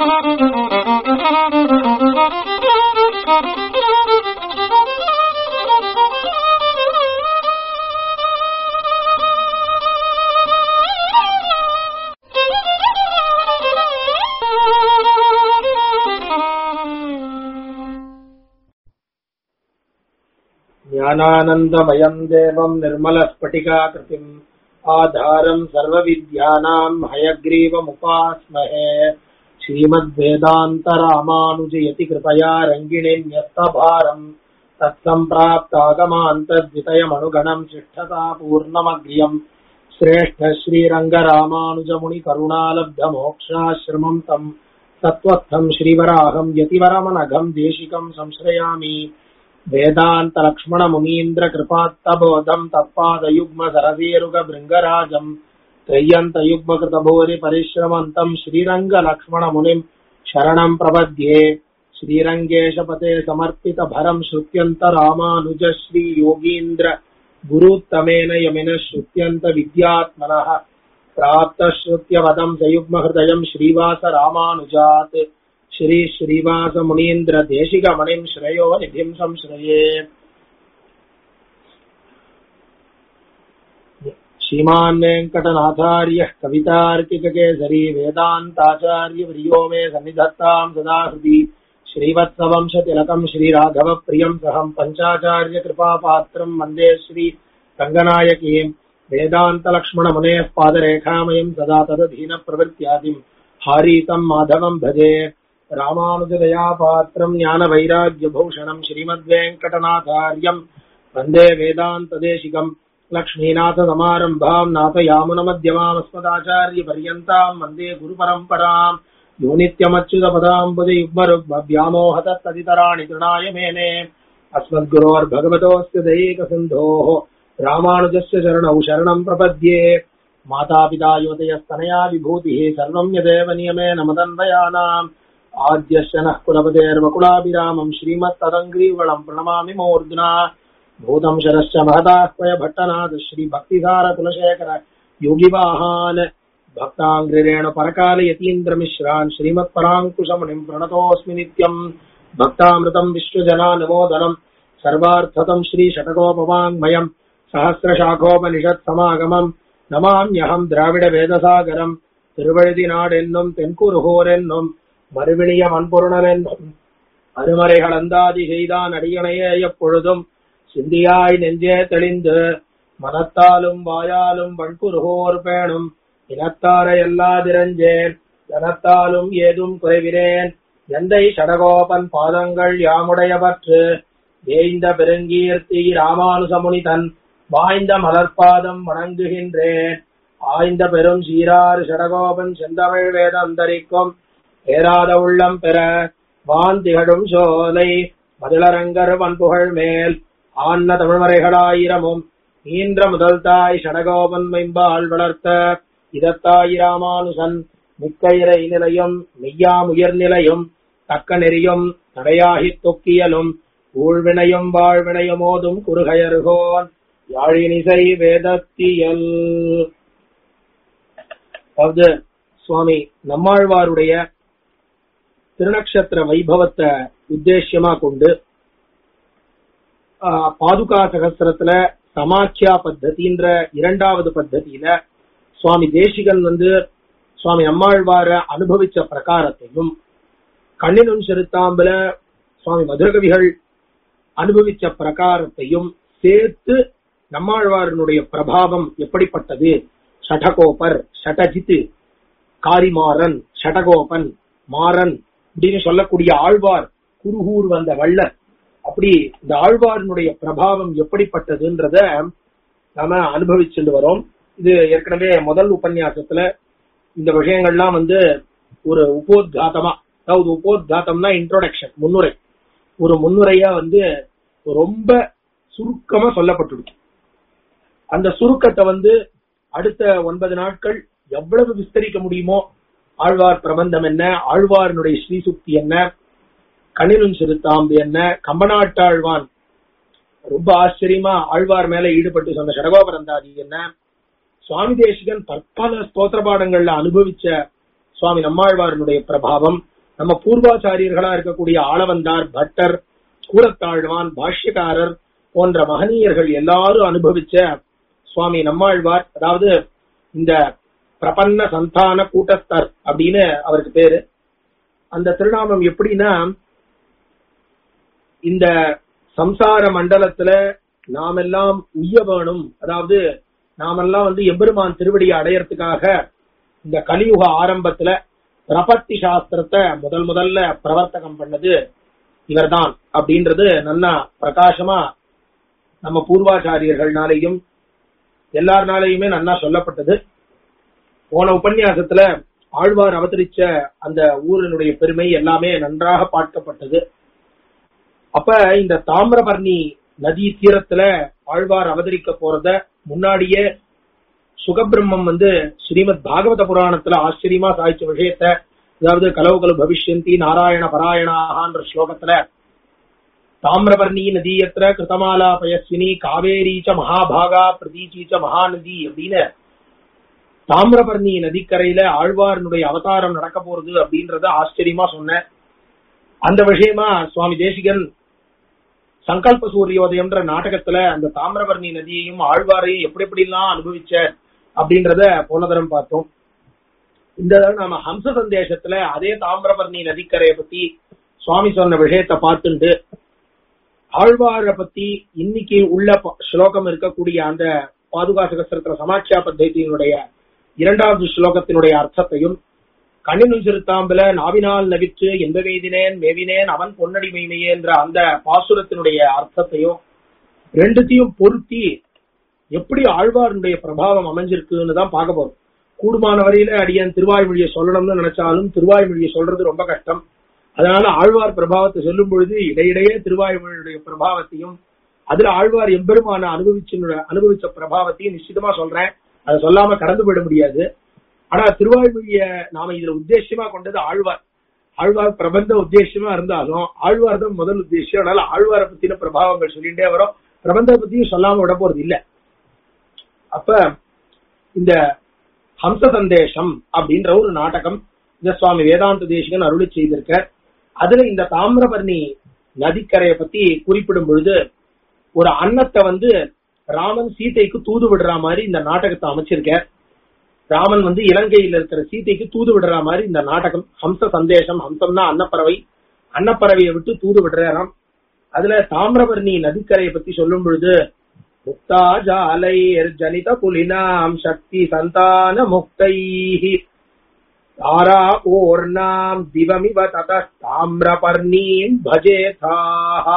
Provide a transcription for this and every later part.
ज्ञानानन्दमयम् देवम् निर्मलस्फटिकाकृतिम् आधारम् सर्वविद्यानाम् हयग्रीवमुपास्महे श्रीमद्वेदान्तरामानुजयति कृपया रङ्गिणीन्यस्तभारम् तत्सम्प्राप्तागमान्तद्वितयमनुगणम् शिष्ठता पूर्णमग्र्यम् श्रेष्ठ श्रीरङ्गरामानुजमुनिकरुणालब्धमोक्षाश्रमम् तम् तत्त्वस्थम् श्रीवराहम् यतिवरमनघम् देशिकम् संश्रयामि वेदान्तलक्ष्मणमुनीन्द्रकृपात्तबोधम् तत्पादयुग्म सरसीरुगभृङ्गराजम् त्रय्यन्तयुग्मकृतभूरि परिश्रमन्तम् श्रीरङ्गलक्ष्मणमुनिम् शरणम् प्रपद्ये श्रीरङ्गेशपते समर्पितभरम् श्रुत्यन्तरामानुज श्रीयोगीन्द्र गुरुत्तमेन यमिनः श्रुत्यन्त विद्यात्मनः प्राप्तश्रुत्यवदम् सयुग्महृदयम् श्रीवास रामानुजात् श्री श्रीवास मुनीन्द्र देशिकमणिम् श्रेयो निधिम् संश्रये श्रीमान् वेङ्कटनाथार्यः कवितार्किककेसरी वेदान्ताचार्यवर्यो मे सन्निधत्ताम् सदा हृदि श्रीवत्सवंशतिलकम् श्रीराघवप्रियम् सहम् पञ्चाचार्यकृपापात्रम् वन्दे श्री रङ्गनायकीम् वेदान्तलक्ष्मणमुनेः पादरेखामयम् सदा तदधीनप्रवृत्त्यादिम् हारीतम् माधवम् भजे रामानुजदयापात्रम् ज्ञानवैराग्यभूषणम् श्रीमद्वेङ्कटनाथार्यम् वन्दे वेदान्तदेशिकम् लक्ष्मीनाथसमारम्भाम् नाथयामुनमध्यमामस्मदाचार्यपर्यन्ताम् वन्दे गुरुपरम्पराम् यो नित्यमच्युतपदाम्बुजयुग्मरुग्भव्यामोहतत्तदितराणि तृणाय मेने अस्मद्गुरोर्भगवतोऽस्य दयैकसिन्धोः रामानुजस्य चरणौ शरणम् प्रपद्ये मातापिता युवतयस्तनया विभूतिः सर्वम् यदेव नियमेन मदन्वयानाम् आद्यस्य नः कुलपतेर्वकुलाभिरामम् श्रीमत्तदङ्ग्रीवणम् प्रणमामि मूर्ध्ना भूतम् शरश्च महदाह्वय भट्टनाथ श्रीभक्तिसार कुलशेखर योगिवाहान् भक्ताङ्ग्रिरेण परकाल यतीन्द्रमिश्रान् श्रीमत्पराङ्कुशमुनिम् प्रणतोऽस्मि नित्यम् भक्तामृतम् विश्वजनानुमोदनम् सर्वार्थतम् श्रीषटकोपवाङ्मयम् सहस्रशाखोपनिषत्समागमम् நமாம்யகம் திராவிட வேதசாகரம் திருவழுதி நாடென்னும் தென்குருகோர் என்னும் மறுவிணிய மண்பொருணல் என்னும் அருமறைகள் அந்தாதி செய்தான் அடியணையே எப்பொழுதும் சிந்தியாய் நெஞ்சே தெளிந்து மனத்தாலும் வாயாலும் வண்குருகோர் பேணும் இனத்தார எல்லாதிரஞ்சேன் தனத்தாலும் ஏதும் குறைவினேன் எந்தை சடகோபன் பாதங்கள் யாமுடையவற்று ஏய்ந்த பெருங்கீர்த்தி ராமானுசமுனி தன் வாய்ந்த மலர்பாதம் வணங்குகின்றேன் ஆய்ந்த பெரும் சீராறு சடகோபன் செந்தமிழ் வேதந்தரிக்கும் ஏறாத உள்ளம் பெற வான் திகழும் சோலை மதிலரங்கர் வன்புகழ் மேல் ஆன்ன தமிழ்மறைகளாயிரமும் ஈன்ற முதல் தாய் சடகோபன் மைம்பால் வளர்த்த இதத்தாய் ராமானுசன் மிக்க இறை நிலையும் மெய்யாம் உயர்நிலையும் தக்க நெறியும் தடையாகித் தொக்கியலும் ஊழ்வினையும் வாழ்வினையும் ஓதும் குறுகையருகோன் யாழினிசை வேதத்தியல் அதாவது சுவாமி நம்மாழ்வாருடைய திருநக்ஷத்திர வைபவத்தை உத்தேசியமா கொண்டு ஆஹ், பாதுகா சகஸ்திரத்துல சமாக்கியா பத்ததின்ற இரண்டாவது பத்ததியில சுவாமி தேசிகன் வந்து சுவாமி நம்மாழ்வார அனுபவிச்ச பிரகாரத்தையும் கண்ணினும் செருத்தாம்பல சுவாமி மதுரகவிகள் அனுபவிச்ச பிரகாரத்தையும் சேர்த்து நம்மாழ்வாரனுடைய பிரபாவம் எப்படிப்பட்டது ஷடகோபர் ஷடஜித் காரிமாறன் ஷடகோபன் மாறன் அப்படின்னு சொல்லக்கூடிய ஆழ்வார் குருகூர் வந்த வள்ளர் அப்படி இந்த ஆழ்வாரினுடைய பிரபாவம் எப்படிப்பட்டதுன்றத நாம அனுபவிச்சுட்டு வரோம் இது ஏற்கனவே முதல் உபன்யாசத்துல இந்த விஷயங்கள்லாம் வந்து ஒரு உபோத்காதமா அதாவது உபோத்காதம்னா இன்ட்ரோடக்ஷன் முன்னுரை ஒரு முன்னுரையா வந்து ரொம்ப சுருக்கமா சொல்லப்பட்டுடுச்சு அந்த சுருக்கத்தை வந்து அடுத்த ஒன்பது நாட்கள் எவ்வளவு விஸ்தரிக்க முடியுமோ ஆழ்வார் பிரபந்தம் என்ன ஆழ்வாரினுடைய ஸ்ரீசுக்தி என்ன கணிலும் சிறுத்தாம்பு என்ன கம்பநாட்டாழ்வான் ரொம்ப ஆச்சரியமா ஆழ்வார் மேல ஈடுபட்டு சொன்ன சடகோபரந்தாதி என்ன சுவாமி தேசிகன் பற்பல ஸ்தோத்திர பாடங்கள்ல அனுபவிச்ச சுவாமி நம்மாழ்வாரனுடைய பிரபாவம் நம்ம பூர்வாச்சாரியர்களா இருக்கக்கூடிய ஆளவந்தார் பட்டர் கூரத்தாழ்வான் பாஷ்யக்காரர் போன்ற மகனீயர்கள் எல்லாரும் அனுபவிச்ச சுவாமி நம்மாழ்வார் அதாவது இந்த பிரபன்ன சந்தான கூட்டஸ்தர் அப்படின்னு அவருக்கு பேரு அந்த திருநாமம் எப்படின்னா இந்த சம்சார மண்டலத்துல நாமெல்லாம் உய்ய வேணும் அதாவது நாமெல்லாம் வந்து எம்பெருமான் திருவடியை அடையறதுக்காக இந்த கலியுக ஆரம்பத்துல பிரபத்தி சாஸ்திரத்தை முதல் முதல்ல பிரவர்த்தகம் பண்ணது இவர்தான் அப்படின்றது நல்லா பிரகாசமா நம்ம பூர்வாச்சாரியர்கள்னாலையும் எல்லாருனாலையுமே நல்லா சொல்லப்பட்டது போன உபன்யாசத்துல ஆழ்வார் அவதரிச்ச அந்த ஊரினுடைய பெருமை எல்லாமே நன்றாக பார்க்கப்பட்டது அப்ப இந்த தாமிரபரணி நதி தீரத்துல ஆழ்வார் அவதரிக்க போறத முன்னாடியே சுகபிரம்மம் வந்து ஸ்ரீமத் பாகவத புராணத்துல ஆச்சரியமா சாய்ச்ச விஷயத்த அதாவது கலவு கலு பவிஷ்யந்தி நாராயண பராயணாகன்ற ஸ்லோகத்துல தாமிரபர்ணி நதியத்திர கிருதமாலா பயஸ்வினி காவேரீச்ச மகாபாகா பிரதீச்சீச்ச மகாநதி அப்படின்னு தாமிரபர்ணி நதிக்கரையில ஆழ்வாரனுடைய அவதாரம் நடக்க போறது அப்படின்றத ஆச்சரியமா சொன்னேன் அந்த விஷயமா சுவாமி தேசிகன் சங்கல்ப சூரியோதயம்ன்ற நாடகத்துல அந்த தாமிரபரணி நதியையும் ஆழ்வாரையும் எப்படி எப்படிலாம் அனுபவிச்ச அப்படின்றத போன தரம் பார்த்தோம் இந்த தடவை நாம ஹம்ச சந்தேசத்துல அதே தாமிரபரணி நதிக்கரையை பத்தி சுவாமி சொன்ன விஷயத்தை பார்த்துண்டு ஆழ்வாரை பத்தி இன்னைக்கு உள்ள ப- ஸ்லோகம் இருக்கக்கூடிய அந்த பாதுகா சகஸ்திரத்துல சமாட்சியா பத்ததியினுடைய இரண்டாவது ஸ்லோகத்தினுடைய அர்த்தத்தையும் கண்ணினுள் சிறுத்தாம்பல நாவினால் நவிற்று எந்த வேதினேன் மேவினேன் அவன் பொன்னடி மெய்மையே என்ற அந்த பாசுரத்தினுடைய அர்த்தத்தையும் ரெண்டுத்தையும் பொருத்தி எப்படி ஆழ்வாருடைய பிரபாவம் அமைஞ்சிருக்குன்னு தான் பார்க்க போறோம் கூடுமான வரையில அடியன் திருவாய்மொழியை சொல்லணும்னு நினைச்சாலும் திருவாய்மொழியை சொல்றது ரொம்ப கஷ்டம் அதனால ஆழ்வார் பிரபாவத்தை சொல்லும் பொழுது இடையிடையே திருவாய்மொழியுடைய பிரபாவத்தையும் அதுல ஆழ்வார் எம்பெருமான அனுபவிச்சு அனுபவிச்ச பிரபாவத்தையும் நிச்சயமா சொல்றேன் அதை சொல்லாம கடந்து போயிட முடியாது ஆனா திருவாய்மொழிய நாம இதுல உத்தேசியமா கொண்டது ஆழ்வார் ஆழ்வார் பிரபந்த உத்தேசியமா இருந்தாலும் ஆழ்வார் தான் முதல் உத்தேசியம் அதனால ஆழ்வாரை பத்தின பிரபாவங்கள் சொல்லிட்டே வரும் பிரபந்த பத்தியும் சொல்லாம விட போறது இல்ல அப்ப இந்த ஹம்ச சந்தேஷம் அப்படின்ற ஒரு நாடகம் இந்த சுவாமி வேதாந்த தேசிகன் அருளி செய்திருக்க அதுல இந்த தாமிரபரணி நதிக்கரையை பத்தி குறிப்பிடும் பொழுது ஒரு அன்னத்தை வந்து ராமன் சீதைக்கு தூது விடுற மாதிரி இந்த நாடகத்தை அமைச்சிருக்க ராமன் வந்து இலங்கையில் இருக்கிற சீதைக்கு தூது விடுற மாதிரி இந்த நாடகம் ஹம்ச சந்தேஷம் ஹம்சம்னா அன்னப்பறவை அன்னப்பறவையை விட்டு தூது விடுறாராம் அதுல தாமிரபரணி நதிக்கரையை பத்தி சொல்லும் பொழுது முக்தா ஜாலை ஜனித புலினாம் சக்தி சந்தான முக்தைஹி தாரா ஓர்ணாம் திவமிவ தத தாமிரபர்ணீம் பஜேதாஹ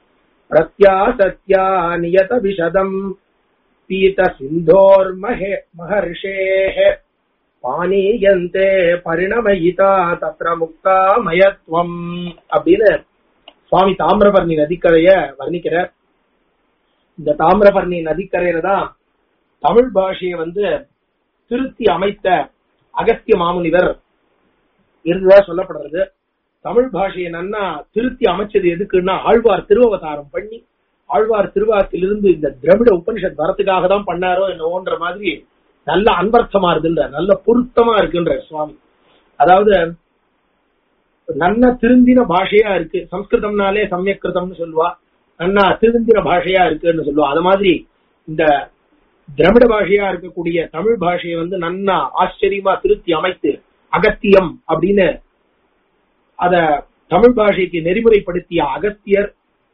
பிரத்யாசத்யா நியத விஷதம் பீத சிந்தோர்மஹே மகர்ஷேः பானீயந்தே பரிணமயிதா தத்ர முக்தா மயத்வம் அப்படின்னு சுவாமி தாமிரபரணி நதிக்கரைய வர்ணிக்கிறார் இந்த தாமிரபரணி நதிக்கரையில தான் தமிழ் பாஷையை வந்து திருத்தி அமைத்த அகஸ்திய மாமுனிவர் இருந்ததா சொல்லப்படுறது தமிழ் பாஷையை நன்னா திருத்தி அமைச்சது எதுக்குன்னா ஆழ்வார் திருவவதாரம் பண்ணி ஆழ்வார் திருவாக்கிலிருந்து இந்த திரவிட உபனிஷத் வரத்துக்காக தான் பண்ணாரோ என்னவோன்ற மாதிரி நல்ல அன்பர்த்தமா இருக்குன்ற நல்ல பொருத்தமா இருக்குன்ற சுவாமி அதாவது நல்ல திருந்தின பாஷையா இருக்கு சம்ஸ்கிருதம்னாலே சமயக்கிருதம்னு சொல்லுவா நன்னா திருந்தின பாஷையா இருக்குன்னு சொல்லுவா அது மாதிரி இந்த திராவிட பாஷையா இருக்கக்கூடிய தமிழ் பாஷையை வந்து நன்னா ஆச்சரியமா திருத்தி அமைத்து அகத்தியம் அப்படின்னு அத தமிழ் பாஷைக்கு நெறிமுறைப்படுத்திய அகத்தியர்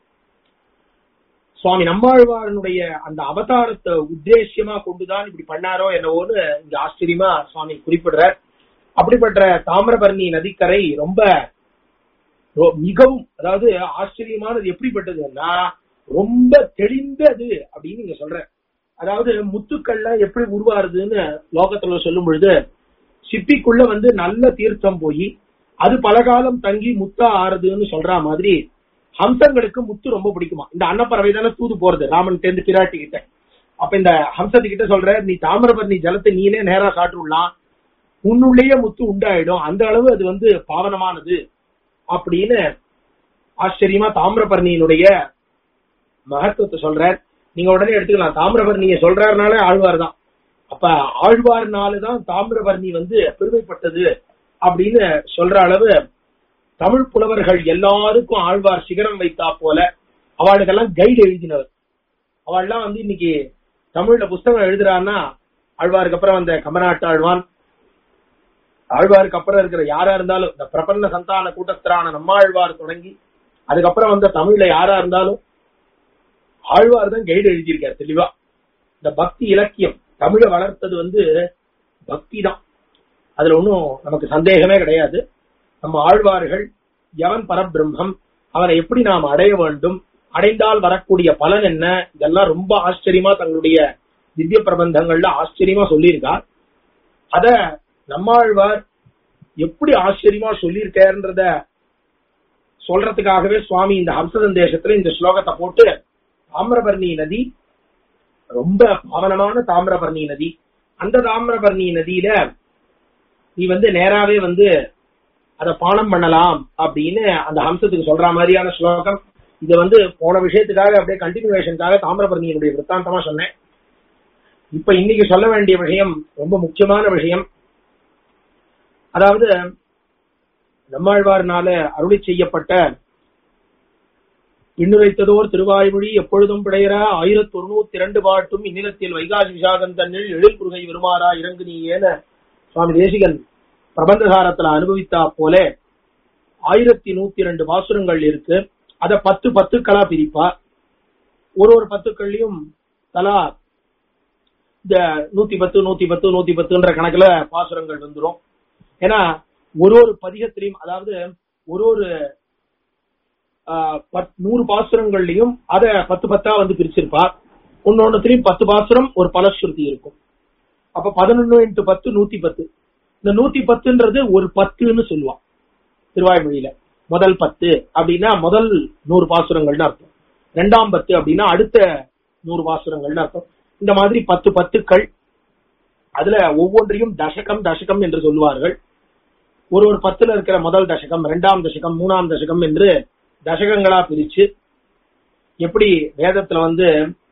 சுவாமி நம்மாழ்வாரனுடைய அந்த அவதாரத்தை உத்தேசியமா கொண்டுதான் இப்படி பண்ணாரோ என்னவோன்னு இங்க ஆச்சரியமா சுவாமி குறிப்பிடுறார் அப்படிப்பட்ட தாமிரபரணி நதிக்கரை ரொம்ப ரொ- மிகவும் அதாவது ஆச்சரியமானது எப்படிப்பட்டதுன்னா ரொம்ப தெளிந்தது அப்படின்னு நீங்க சொல்ற அதாவது முத்துக்கள்ல எப்படி உருவாருதுன்னு லோகத்துல சொல்லும் பொழுது சிப்பிக்குள்ள வந்து நல்ல தீர்த்தம் போய் அது பல காலம் தங்கி முத்தா ஆறுதுன்னு சொல்ற மாதிரி ஹம்சங்களுக்கு முத்து ரொம்ப பிடிக்குமா இந்த அன்னப்பறவை தானே தூது போறது ராமன் தேர்ந்து பிராட்டி கிட்ட அப்ப இந்த ஹம்சத்து கிட்ட சொல்ற நீ தாமிரபரணி ஜலத்தை நீனே நேரா சாப்பிட்டுடலாம் உன்னுள்ளேயே முத்து உண்டாயிடும் அந்த அளவு அது வந்து பாவனமானது அப்படின்னு ஆச்சரியமா தாமிரபரணியினுடைய மகத்துவத்தை சொல்றார் நீங்க உடனே எடுத்துக்கலாம் தாமிரபரணியை சொல்றாருனால ஆழ்வார் தான் அப்ப ஆழ்வார்னால தான் தாமிரபரணி வந்து பெருமைப்பட்டது அப்படின்னு சொல்ற அளவு தமிழ் புலவர்கள் எல்லாருக்கும் ஆழ்வார் சிகரம் வைத்தா போல அவளுக்கெல்லாம் கைடு எழுதினவர் அவள்லாம் வந்து இன்னைக்கு தமிழ்ல புஸ்தகம் எழுதுறான்னா ஆழ்வாருக்கு அப்புறம் வந்த கமநாட்டு ஆழ்வான் ஆழ்வாருக்கு அப்புறம் இருக்கிற யாரா இருந்தாலும் இந்த பிரபன்ன சந்தான கூட்டத்திரான நம்மாழ்வார் தொடங்கி அதுக்கப்புறம் வந்த தமிழ்ல யாரா இருந்தாலும் ஆழ்வார் தான் கைடு எழுதியிருக்கார் தெளிவா இந்த பக்தி இலக்கியம் தமிழை வளர்த்தது வந்து பக்தி தான் அதுல ஒன்றும் நமக்கு சந்தேகமே கிடையாது நம்ம ஆழ்வார்கள் எவன் பரபிரம்மம் அவனை எப்படி நாம் அடைய வேண்டும் அடைந்தால் வரக்கூடிய பலன் என்ன இதெல்லாம் ரொம்ப ஆச்சரியமா தங்களுடைய திவ்ய பிரபந்தங்கள்ல ஆச்சரியமா சொல்லியிருக்கார் அத நம்மாழ்வார் எப்படி ஆச்சரியமா சொல்லியிருக்காருன்றத சொல்றதுக்காகவே சுவாமி இந்த ஹம்சதன் தேசத்துல இந்த ஸ்லோகத்தை போட்டு தாமிரபரணி நதி ரொம்ப பாவனமான தாமிரபரணி நதி அந்த தாமிரபரணி நதியில நீ வந்து நேராவே வந்து அத பானம் பண்ணலாம் அப்படின்னு அந்த ஹம்சத்துக்கு சொல்ற மாதிரியான ஸ்லோகம் இது வந்து போன விஷயத்துக்காக அப்படியே கண்டினியூவேஷனுக்காக தாமிரபரணியினுடைய விற்த்தாந்தமா சொன்னேன் இப்ப இன்னைக்கு சொல்ல வேண்டிய விஷயம் ரொம்ப முக்கியமான விஷயம் அதாவது நம்மாழ்வார்னால அருளி செய்யப்பட்ட இன்னுரைத்ததோர் திருவாய்மொழி எப்பொழுதும் பிடையரா ஆயிரத்தி தொண்ணூத்தி இரண்டு பாட்டும் இந்நிலத்தில் வைகாசி விசாகன் தன்னில் எழில் குறுகை விருமாறா இறங்கு நீ ஏன சுவாமி தேசிகன் பிரபந்தசாரத்துல அனுபவித்தா போல ஆயிரத்தி நூத்தி இரண்டு பாசுரங்கள் இருக்கு அத பத்து பத்துக்களா பிரிப்பா ஒரு ஒரு பத்துக்கள்லயும் தலா இந்த நூத்தி பத்து நூத்தி பத்து நூத்தி பத்துன்ற கணக்குல பாசுரங்கள் வந்துரும் ஏன்னா ஒரு ஒரு பதிகத்திலையும் அதாவது ஒரு ஒரு ஆஹ், பத்- நூறு பாசுரங்கள்லயும் அத பத்து பத்தா வந்து பிரிச்சிருப்பா ஒன்னொன்னுத்திலையும் பத்து பாசுரம் ஒரு பலஸ்ருதி இருக்கும் அப்ப பதினொன்னு இன்ட்டு பத்து நூத்தி பத்து இந்த நூத்தி பத்துன்றது ஒரு பத்துன்னு சொல்லுவான் திருவாய்மொழியில முதல் பத்து அப்படின்னா முதல் நூறு பாசுரங்கள்னு அர்த்தம் ரெண்டாம் பத்து அப்படின்னா அடுத்த நூறு பாசுரங்கள்னு அர்த்தம் இந்த மாதிரி பத்து பத்துக்கள் அதுல ஒவ்வொன்றையும் தசகம் தசகம் என்று சொல்லுவார்கள் ஒரு ஒரு பத்துல இருக்கிற முதல் தசகம் இரண்டாம் தசகம் மூணாம் தசகம் என்று தசகங்களா பிரிச்சு எப்படி வேதத்துல வந்து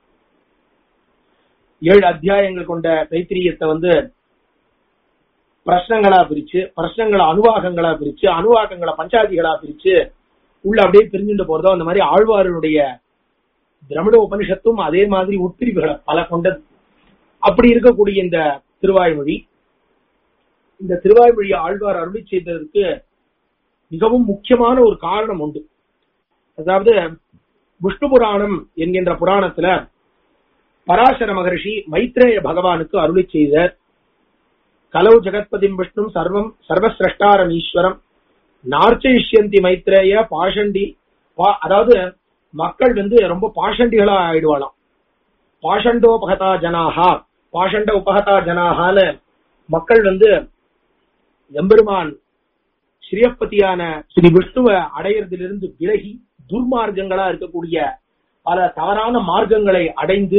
ஏழு அத்தியாயங்கள் கொண்ட தைத்திரியத்தை வந்து பிரश्னங்களா பிரிச்சு பிரश्னங்களை அணுவாகங்களா பிரிச்சு அணுவாகங்களை பஞ்சாதிகளா பிரிச்சு உள்ள அப்படியே பிரிஞ்சுட்டு போறதோ அந்த மாதிரி ஆழ்வாருடைய திரமிட உபனிஷத்தும் அதே மாதிரி உட்பிரிவுகளை பல கொண்டது அப்படி இருக்கக்கூடிய இந்த திருவாய்மொழி இந்த திருவாய்மொழி ஆழ்வார் அருளி செய்ததற்கு மிகவும் முக்கியமான ஒரு காரணம் உண்டு அதாவது விஷ்ணு புராணம் என்கின்ற புராணத்துல பராசர மகரிஷி மைத்ரேய பகவானுக்கு அருளி செய்தார் கலவு ஜெகத்பதிம் விஷ்ணும் சர்வம் சர்வசிரஷ்டாரம் ஈஸ்வரம் நார்ச்சயிஷ்யந்தி மைத்ரேய பாஷண்டி பா- அதாவது மக்கள் வந்து ரொம்ப பாஷண்டிகளா ஆயிடுவாளாம் பாஷண்டோபகதா ஜனாகா பாஷண்ட உபகதா ஜனாகான்னு மக்கள் வந்து எம்பெருமான் ஸ்ரீயப்பதியான ஸ்ரீ விஷ்ணுவை அடையறதிலிருந்து விலகி துர்மார்க்கங்களா இருக்கக்கூடிய பல தவறான மார்க்கங்களை அடைந்து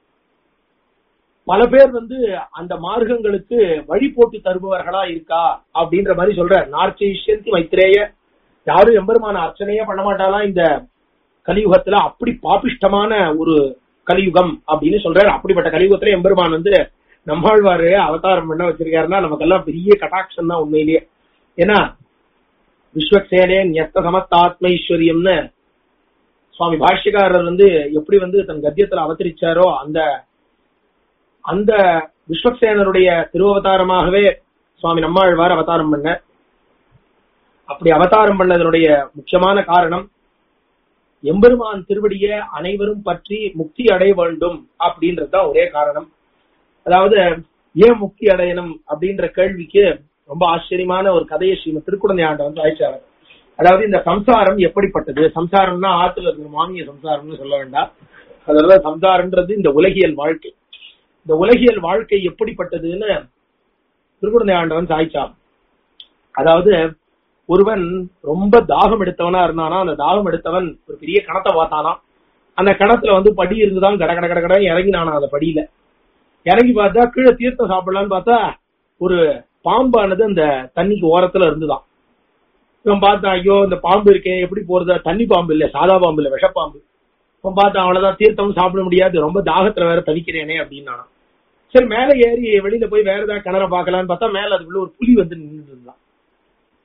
பல பேர் வந்து அந்த மார்க்கங்களுக்கு வழி போட்டு தருபவர்களா இருக்கா அப்படின்ற மாதிரி சொல்ற நார்ச்சயிஷ்யந்தி மைத்ரேய யாரும் எம்பெருமான அர்ச்சனையே பண்ண மாட்டாலாம் இந்த கலியுகத்துல அப்படி பாபிஷ்டமான ஒரு கலியுகம் அப்படின்னு சொல்றாரு அப்படிப்பட்ட கலியுகத்துல எம்பெருமான் வந்து நம்மாழ்வாரு அவதாரம் பண்ண வச்சிருக்காருன்னா நமக்கெல்லாம் பெரிய கட்டாட்சம் தான் உண்மையிலேயே ஏன்னா விஸ்வக்சேனே நியஸ்த சமஸ்தாத்ம ஈஸ்வரியம்னு சுவாமி பாஷ்யக்காரர் வந்து எப்படி வந்து தன் கத்தியத்துல அவதரிச்சாரோ அந்த அந்த விஸ்வக்சேனருடைய திருவவதாரமாகவே சுவாமி நம்மாழ்வார் அவதாரம் பண்ண அப்படி அவதாரம் பண்ணதனுடைய முக்கியமான காரணம் எம்பெருமான் திருவடிய அனைவரும் பற்றி முக்தி அடைய வேண்டும் அப்படின்றதுதான் ஒரே காரணம் அதாவது ஏன் முக்தி அடையணும் அப்படின்ற கேள்விக்கு ரொம்ப ஆச்சரியமான ஒரு கதையை ஸ்ரீமத் திருக்குழந்தை ஆண்டவன் அழைச்சார் அதாவது இந்த சம்சாரம் எப்படிப்பட்டது சம்சாரம்னா ஆத்துல இருக்கிற மாமிய சம்சாரம்னு சொல்ல வேண்டாம் அதெல்லாம் சம்சாரம்ன்றது இந்த உலகியல் வாழ்க்கை இந்த உலகியல் வாழ்க்கை எப்படிப்பட்டதுன்னு திருக்குழந்தை ஆண்டவன் சாய்ச்சான் அதாவது ஒருவன் ரொம்ப தாகம் எடுத்தவனா இருந்தானா அந்த தாகம் எடுத்தவன் ஒரு பெரிய கணத்தை பார்த்தானா அந்த கணத்துல வந்து படி இருந்துதான் கட கட கட கட இறங்கினானா அந்த படியில இறங்கி பார்த்தா கீழே தீர்த்தம் சாப்பிடலான்னு பார்த்தா ஒரு பாம்பானது அந்த தண்ணிக்கு ஓரத்துல இருந்துதான் இவன் பார்த்தான் ஐயோ இந்த பாம்பு இருக்கே எப்படி போறது தண்ணி பாம்பு இல்ல சாதா பாம்பு இல்ல விஷப்பாம்பு இவன் பார்த்தான் அவ்வளவுதான் தீர்த்தம் சாப்பிட முடியாது ரொம்ப தாகத்துல வேற தவிக்கிறேனே அப்படின்னா சரி மேல ஏறி வெளியில போய் வேற ஏதாவது கிணற பார்க்கலான்னு பார்த்தா மேல அதுக்குள்ள ஒரு புலி வந்து நின்றுட்டு இருந்தான்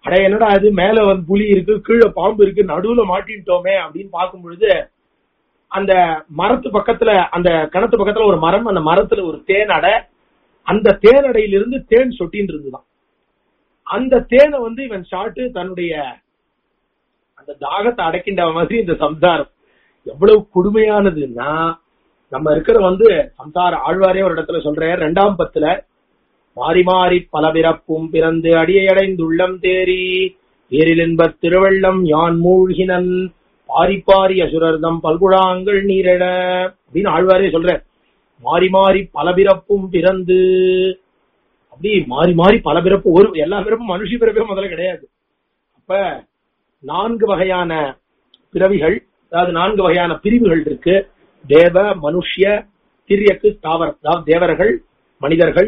அட என்னடா அது மேல வந்து புலி இருக்கு கீழே பாம்பு இருக்கு நடுவுல மாட்டிட்டோமே அப்படின்னு பார்க்கும் பொழுது அந்த மரத்து பக்கத்துல அந்த கிணத்து பக்கத்துல ஒரு மரம் அந்த மரத்துல ஒரு தேனடை அந்த தேனடையிலிருந்து தேன் சொட்டின்னு இருந்துதான் அந்த தேனை வந்து இவன் சாட்டு தன்னுடைய அந்த தாகத்தை அடைக்கின்ற மாதிரி இந்த சம்சாரம் எவ்வளவு கொடுமையானதுன்னா நம்ம இருக்கிற வந்து சம்சார ஆழ்வாரே ஒரு இடத்துல சொல்ற ரெண்டாம் பத்துல மாறி மாறி பல பிறப்பும் பிறந்து அடியை அடைந்துள்ளம் தேறி ஏரில் என்பத் திருவள்ளம் யான் மூழ்கினன் பாரி பாரி அசுரர்தம் பல்குழாங்கள் நீரெழ அப்படின்னு ஆழ்வாரே சொல்ற மாறி மாறி பல பிறப்பும் பிறந்து அப்படி மாறி மாறி பல பிறப்பு ஒரு எல்லா பிறப்பும் மனுஷ பிறப்பே முதல்ல கிடையாது அப்ப நான்கு வகையான பிறவிகள் அதாவது நான்கு வகையான பிரிவுகள் இருக்கு தேவ மனுஷ்ய திரியக்கு தாவர அதாவது தேவர்கள் மனிதர்கள்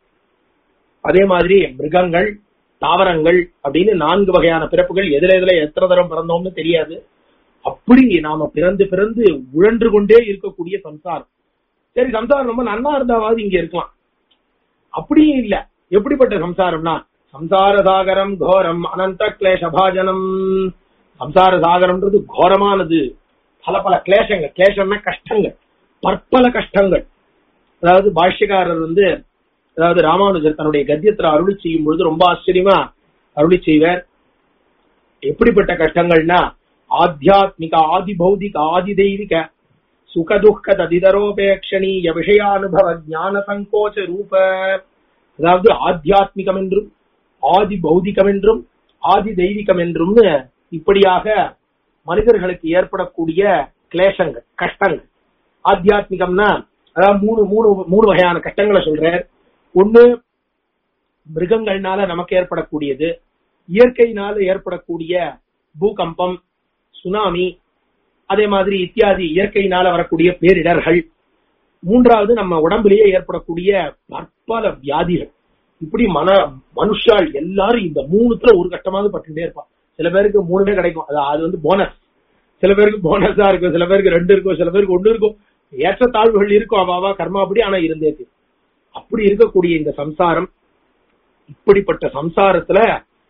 அதே மாதிரி மிருகங்கள் தாவரங்கள் அப்படின்னு நான்கு வகையான பிறப்புகள் எதுல எதுல எத்தனை தரம் பிறந்தோம்னு தெரியாது அப்படி நாம பிறந்து பிறந்து உழன்று கொண்டே இருக்கக்கூடிய சம்சாரம் சரி சம்சாரம் ரொம்ப நன்னா இருந்தாவது இங்க இருக்கலாம் அப்படியும் இல்ல எப்படிப்பட்ட சம்சாரம்னா சம்சார சாகரம் கோரம் அனந்த கிளேஷ பாஜனம் சம்சார சாகரம்ன்றது கோரமானது பல பல கிளேசங்கள் கிளேசம்னா கஷ்டங்கள் பற்பல கஷ்டங்கள் அதாவது பாஷ்யக்காரர் வந்து அதாவது ராமானுஜர் தன்னுடைய கத்தியத்துல அருளி செய்யும் பொழுது ரொம்ப ஆச்சரியமா அருளி செய்வார் எப்படிப்பட்ட கஷ்டங்கள்னா ஆத்தியாத்மிக ஆதி பௌதிக ஆதி தெய்வீக சுக துக்க ததிதரோபேக்ஷணீய விஷயானுபவ ஞான சங்கோச்ச ரூப அதாவது ஆத்தியாத்மிகம் என்றும் ஆதி பௌதிகம் என்றும் ஆதி தெய்வீகம் என்றும்னு இப்படியாக மனிதர்களுக்கு ஏற்படக்கூடிய கிளேசங்கள் கஷ்டங்கள் ஆத்தியாத்மிகம்னா அதாவது மூணு மூணு மூணு வகையான கஷ்டங்களை சொல்றார் ஒண்ணு மிருகங்கள்னால நமக்கு ஏற்படக்கூடியது இயற்கையினால ஏற்படக்கூடிய பூகம்பம் சுனாமி அதே மாதிரி இத்தியாதி இயற்கையினால வரக்கூடிய பேரிடர்கள் மூன்றாவது நம்ம உடம்புலயே ஏற்படக்கூடிய பற்பல வியாதிகள் இப்படி மன மனுஷால் எல்லாரும் இந்த மூணுத்துல ஒரு கட்டமாவது பட்டுட்டே இருப்பான் சில பேருக்கு மூணுமே கிடைக்கும் அது அது வந்து போனஸ் சில பேருக்கு போனஸா இருக்கும் சில பேருக்கு ரெண்டு இருக்கும் சில பேருக்கு ஒண்ணு இருக்கும் ஏற்றத்தாழ்வுகள் இருக்கும் அவாவா கர்மா அப்படி ஆனா இருந்தே தீரும். அப்படி இருக்கக்கூடிய இந்த சம்சாரம் இப்படிப்பட்ட சம்சாரத்துல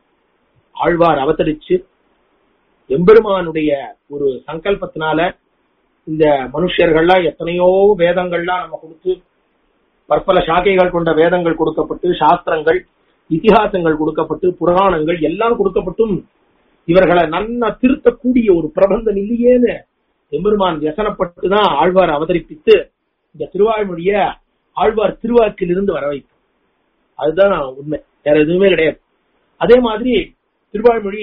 ஆழ்வார் அவதரிச்சு எம்பெருமானுடைய ஒரு சங்கல்பத்தினால இந்த மனுஷர்கள்லாம் எத்தனையோ வேதங்கள்லாம் நம்ம கொடுத்து பற்பல சாக்கைகள் கொண்ட வேதங்கள் கொடுக்கப்பட்டு சாஸ்திரங்கள் இதிகாசங்கள் கொடுக்கப்பட்டு புராணங்கள் எல்லாம் கொடுக்கப்பட்டும் இவர்களை நன்னா திருத்தக்கூடிய ஒரு பிரபந்தம் இல்லையேன்னு எம்பெருமான் வியசனப்பட்டுதான் ஆழ்வார் அவதரிப்பித்து இந்த திருவாய்மொழிய ஆழ்வார் திருவாக்கிலிருந்து வர வைத்தார் அதுதான் உண்மை வேற எதுவுமே கிடையாது அதே மாதிரி திருவாய்மொழி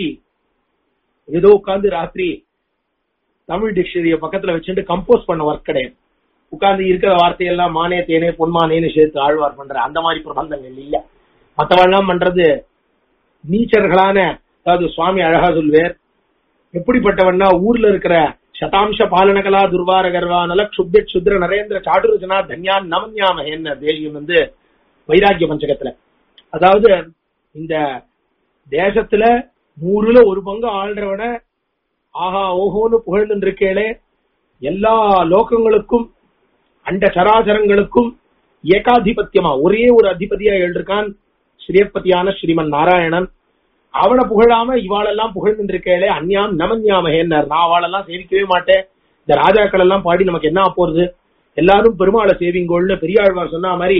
ஏதோ உட்கார்ந்து ராத்திரி தமிழ் டிக்ஷனரிய பக்கத்துல வச்சுட்டு கம்போஸ் பண்ண ஒர்க் கிடையாது உட்கார்ந்து இருக்கிற வார்த்தையெல்லாம் மானே தேனே பொன்மானேன்னு சேர்த்து ஆழ்வார் பண்ற அந்த மாதிரி பிரபந்தங்கள் இல்ல மத்தவெல்லாம் பண்றது நீச்சர்களான அதாவது சுவாமி அழகா சொல்வேர் எப்படிப்பட்டவன்னா ஊர்ல இருக்கிற சதாம்ச பாலனகலா துர்வார கர்வானல க்ஷுப்ய சுத்ர நரேந்திர சாடுரஜனா தன்யான் நமன்யாம என்ன தேவியம் வந்து வைராக்கிய பஞ்சகத்துல அதாவது இந்த தேசத்துல நூறுல ஒரு பங்கு ஆள்றவன ஆஹா ஓஹோன்னு புகழ்ந்து இருக்கேளே எல்லா லோகங்களுக்கும் அண்ட சராசரங்களுக்கும் ஏகாதிபத்தியமா ஒரே ஒரு அதிபதியா எழுதிருக்கான் ஸ்ரீயப்பதியான ஸ்ரீமன் நாராயணன் அவனை புகழாம இவாளெல்லாம் புகழ்ந்து இருக்கேளே அந்யாம் நமன்யாமகேன்னார் நான் அவளெல்லாம் சேவிக்கவே மாட்டேன் இந்த ராஜாக்கள் எல்லாம் பாடி நமக்கு என்ன போறது எல்லாரும் பெருமாளை சேவிங்கோள்னு பெரியாழ்வார் சொன்ன மாதிரி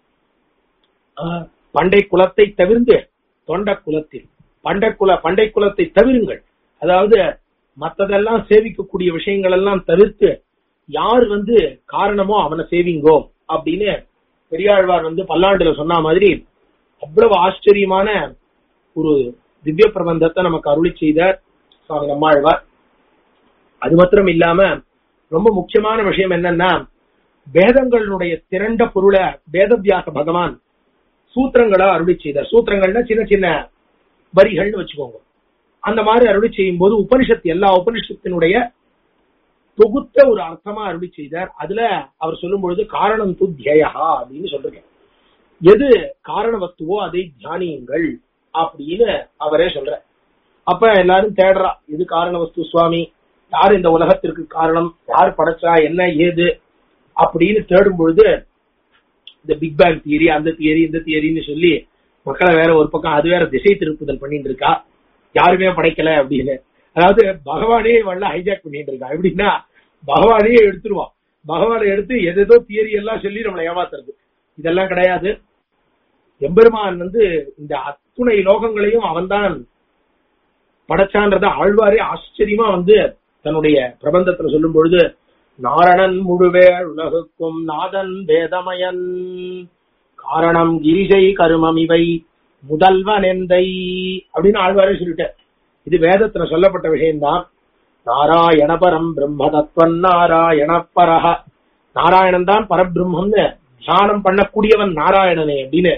ஆஹ், பண்டை குலத்தை தவிர்ந்து தொண்ட குலத்தில் பண்டை குல பண்டை குலத்தை தவிருங்கள் அதாவது மத்ததெல்லாம் சேவிக்கக்கூடிய விஷயங்கள் எல்லாம் தவிர்த்து யார் வந்து காரணமோ அவனை சேவிங்கோ அப்படின்னு பெரியாழ்வார் வந்து பல்லாண்டுல சொன்ன மாதிரி அவ்வளவு ஆச்சரியமான ஒரு திவ்ய பிரபந்தத்தை நமக்கு அருளி செய்தார் சுவாமி நம்மாழ்வார் அது மாத்திரம் இல்லாம ரொம்ப முக்கியமான விஷயம் என்னன்னா வேதங்களுடைய திரண்ட பொருளை வேதவியாச பகவான் சூத்திரங்களா அருளி செய்தார் சூத்திரங்கள்னா சின்ன சின்ன வரிகள்னு வச்சுக்கோங்க அந்த மாதிரி அருளி செய்யும் போது உபனிஷத்து எல்லா உபனிஷத்தினுடைய தொகுத்த ஒரு அர்த்தமா அருளி செய்தார் அதுல அவர் சொல்லும் பொழுது காரணம் து தியயா அப்படின்னு சொல்றேன் எது காரண வஸ்துவோ அதை தியானியுங்கள் அப்படின்னு அவரே சொல்ற அப்ப எல்லாரும் தேடுறா எது காரண வஸ்து சுவாமி யார் இந்த உலகத்திற்கு காரணம் யார் படைச்சா என்ன ஏது அப்படின்னு தேடும் பொழுது இந்த பிக் பேங் தியரி அந்த தியரி இந்த தியரின்னு சொல்லி மக்களை வேற ஒரு பக்கம் அது வேற திசை திருப்புதல் பண்ணிட்டு இருக்கா யாருமே படைக்கல அப்படின்னு அதாவது பகவானே இவெல்லாம் ஹைஜாக் பண்ணிட்டு இருக்கா எப்படின்னா பகவானே எடுத்துருவான் பகவானை எடுத்து எதேதோ தியரி எல்லாம் சொல்லி நம்மளை ஏமாத்துறது இதெல்லாம் கிடையாது எம்பெருமான் வந்து இந்த அத்துணை லோகங்களையும் அவன்தான் படைச்சான்றத ஆழ்வாரே ஆச்சரியமா வந்து தன்னுடைய பிரபந்தத்துல சொல்லும் பொழுது நாரணன் முழுவே உலகுக்கும் நாதன் வேதமயன் காரணம் கிரிஜை கருமம் இவை முதல்வன் எந்தை அப்படின்னு ஆழ்வாரே சொல்லிட்டார் இது வேதத்துல சொல்லப்பட்ட விஷயம்தான் நாராயண பரம் பிரம்ம தத்வன் நாராயண பரஹ நாராயணன் தான் பரபிரம்மம்னு தியானம் பண்ணக்கூடியவன் நாராயணனே அப்படின்னு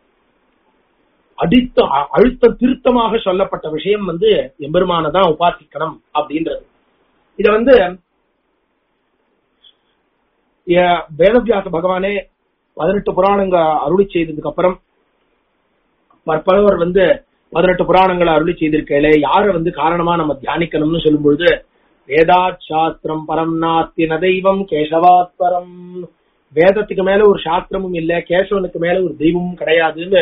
அடித்த அ- அழுத்த திருத்தமாக சொல்லப்பட்ட விஷயம் வந்து எம்பெருமான தான் உபாசிக்கணும் அப்படின்றது இத வந்து எ- வேதவியாச பகவானே பதினெட்டு புராணங்க அருளி செய்ததுக்கு அப்புறம் பற்பலவர் வந்து பதினெட்டு புராணங்களை அருளி செய்திருக்கே யார வந்து காரணமா நம்ம தியானிக்கணும்னு சொல்லும் பொழுது வேதாத் சாஸ்திரம் பரம் நாத்தின தெய்வம் கேசவாத் பரம் வேதத்துக்கு மேல ஒரு சாஸ்திரமும் இல்ல கேசவனுக்கு மேல ஒரு தெய்வமும் கிடையாதுன்னு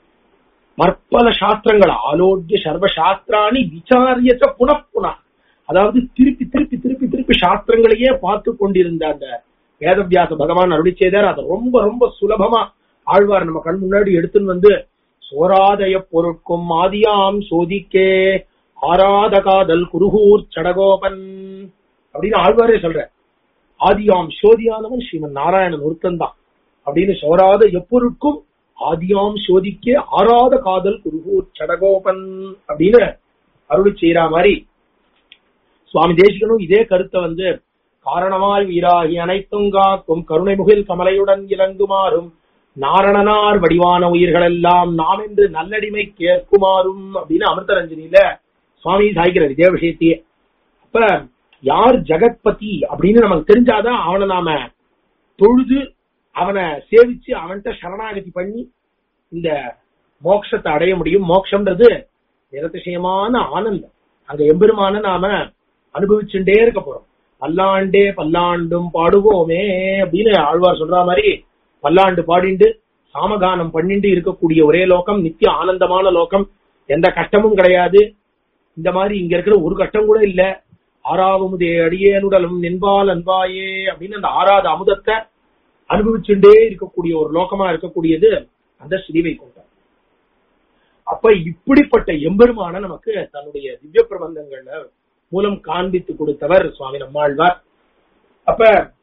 மற்பல சாஸ்திரங்கள் ஆலோக்கிய சர்வ சாஸ்திராணி விசாரியச்ச புனப்புனா அதாவது திருப்பி திருப்பி திருப்பி திருப்பி சாஸ்திரங்களையே பார்த்து கொண்டிருந்த அந்த வேதவியாச பகவான் அருளி செய்தார் அதை ரொம்ப ரொம்ப சுலபமா ஆழ்வார் நம்ம கண் முன்னாடி எடுத்துன்னு வந்து சோராதய பொருட்கும் ஆதியாம் சோதிக்கே ஆராத காதல் குருகூர் சடகோபன் அப்படின்னு ஆழ்வாரே சொல்ற ஆதியாம் சோதியானவன் ஸ்ரீமன் நாராயணன் ஒருத்தன் தான் அப்படின்னு சோராத எப்பொருட்கும் ஆதியாம் சோதிக்கே ஆராத காதல் குருகூர் சடகோபன் அப்படின்னு அருளி செய்யற மாதிரி சுவாமி தேசிகனும் இதே கருத்தை வந்து காரணமாய் வீராகி அனைத்தும் காக்கும் கருணை முகில் கமலையுடன் இறங்குமாறும் நாரணனார் வடிவான உயிர்கள் எல்லாம் நாம் என்று நல்லடிமை கேட்குமாறும் அப்படின்னு அமிர்தரஞ்சனியில சுவாமி சாய்க்கிறார் இதே விஷயத்தையே அப்ப யார் ஜெகத்பதி அப்படின்னு நமக்கு தெரிஞ்சாதான் அவனை நாம தொழுது அவனை சேவிச்சு அவன்கிட்ட சரணாகதி பண்ணி இந்த மோட்சத்தை அடைய முடியும் மோட்சம்ன்றது நிரதிசயமான ஆனந்தம் அங்க எம்பெருமான நாம அனுபவிச்சுட்டே இருக்க போறோம் பல்லாண்டே பல்லாண்டும் பாடுவோமே அப்படின்னு ஆழ்வார் சொல்ற மாதிரி பல்லாண்டு பாடிண்டு சாமகானம் பண்ணிண்டு இருக்கக்கூடிய ஒரே லோகம் நித்திய ஆனந்தமான லோகம் எந்த கஷ்டமும் கிடையாது இந்த மாதிரி இங்க இருக்கிற ஒரு கஷ்டம் கூட இல்ல ஆறாவமுதே அடியேனுடலும் நின்பால் அன்பாயே அப்படின்னு அந்த ஆறாவது அமுதத்தை அனுபவிச்சுட்டே இருக்கக்கூடிய ஒரு லோகமா இருக்கக்கூடியது அந்த ஸ்ரீவைகுண்டம் அப்ப இப்படிப்பட்ட எம்பெருமான நமக்கு தன்னுடைய திவ்ய பிரபந்தங்கள்ல மூலம் காண்பித்து கொடுத்தவர் சுவாமி நம்மாழ்வார் அப்ப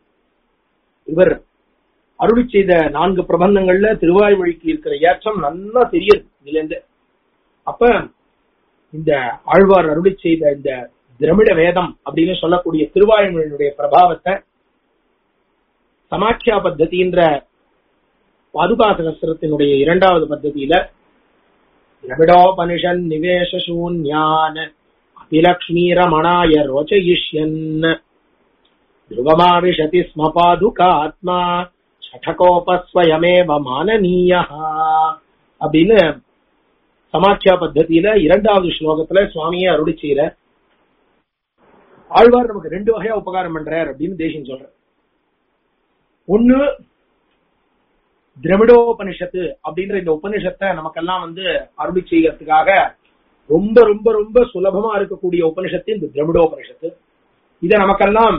இவர் அருளி செய்த நான்கு பிரபந்தங்கள்ல திருவாய்மொழிக்கு இருக்கிற ஏற்றம் நல்லா தெரியுது இதுல இருந்து அப்ப இந்த ஆழ்வார் அருளி செய்த இந்த திரமிட வேதம் அப்படின்னு சொல்லக்கூடிய திருவாய்மொழியினுடைய பிரபாவத்தை சமாட்சியா பத்ததின்ற பாதுகா சகஸ்திரத்தினுடைய இரண்டாவது பத்ததியில திரமிடோபனிஷன் நிவேச சூன்யான் அபிலக்ஷ்மீ ரமணாய ரோச்சயிஷ்யன் ध्रुवमाविशति स्म पादुकात्मा சடகோபஸ்வயமேவ மானனீய அப்படின்னு சமாட்சியா பத்ததியில இரண்டாவது ஸ்லோகத்துல சுவாமியே அருளி செய்யற ஆழ்வார் நமக்கு ரெண்டு வகையா உபகாரம் பண்றார் அப்படின்னு தேசியம் சொல்ற ஒண்ணு திரமிடோபனிஷத்து அப்படின்ற இந்த உபனிஷத்தை நமக்கெல்லாம் வந்து அருளி செய்யறதுக்காக ரொம்ப ரொம்ப ரொம்ப சுலபமா இருக்கக்கூடிய உபனிஷத்து இந்த திரமிடோபனிஷத்து இத நமக்கெல்லாம்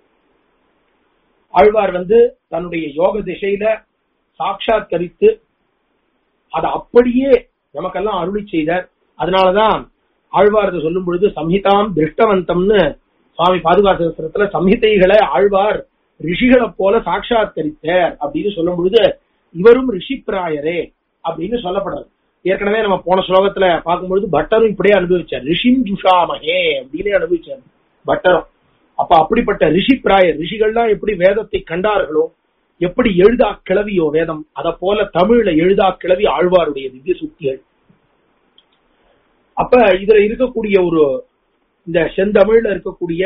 ஆழ்வார் வந்து தன்னுடைய யோக திசையில சாட்சாத்கரித்து அதை அப்படியே நமக்கெல்லாம் அருளி செய்தார் அதனாலதான் ஆழ்வார் இதை சொல்லும் பொழுது சம்ஹிதாம் திருஷ்டவந்தம்னு சுவாமி பாதுகாசத்துல சம்ஹிதைகளை ஆழ்வார் ரிஷிகளை போல சாட்சாத்கரித்தார் அப்படின்னு சொல்லும் பொழுது இவரும் ரிஷிப்பிராயரே அப்படின்னு சொல்லப்படுறது ஏற்கனவே நம்ம போன ஸ்லோகத்துல பார்க்கும்பொழுது பட்டரும் இப்படியே அனுபவிச்சார் ரிஷிம் ஜுஷாமஹே அப்படின்னு அனுபவிச்சார் பட்டரும் அப்ப அப்படிப்பட்ட ரிஷி பிராயர் ரிஷிகள்லாம் எப்படி வேதத்தை கண்டார்களோ எப்படி எழுதா கிளவியோ வேதம் அத போல தமிழ்ல எழுதா கிளவி ஆழ்வாருடைய திவ்ய சுத்திகள் அப்ப இதுல இருக்கக்கூடிய ஒரு இந்த செந்தமிழ்ல இருக்கக்கூடிய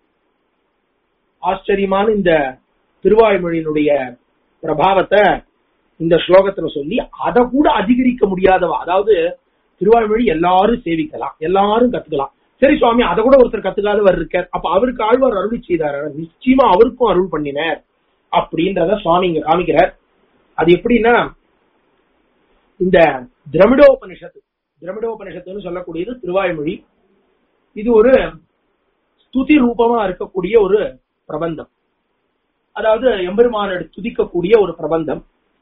ஆச்சரியமான இந்த திருவாய்மொழியினுடைய பிரபாவத்தை இந்த ஸ்லோகத்துல சொல்லி அதை கூட அதிகரிக்க முடியாதவ அதாவது திருவாய்மொழி எல்லாரும் சேவிக்கலாம் எல்லாரும் கத்துக்கலாம் சரி சுவாமி அதை கூட ஒருத்தர் கத்துக்காதவர் இருக்கார் அப்ப அவருக்கு ஆழ்வார் அருளி செய்தார் நிச்சயமா அவருக்கும் அருள் பண்ணினார் அப்படின்றத சுவாமி இங்க காமிக்கிறார் அது எப்படின்னா இந்த திரமிடோபனிஷத்து திரமிடோபனிஷத்துன்னு சொல்லக்கூடியது திருவாய்மொழி இது ஒரு ஸ்துதி ரூபமா இருக்கக்கூடிய ஒரு பிரபந்தம் அதாவது எம்பெருமானோட துதிக்கக்கூடிய ஒரு பிரபந்தம்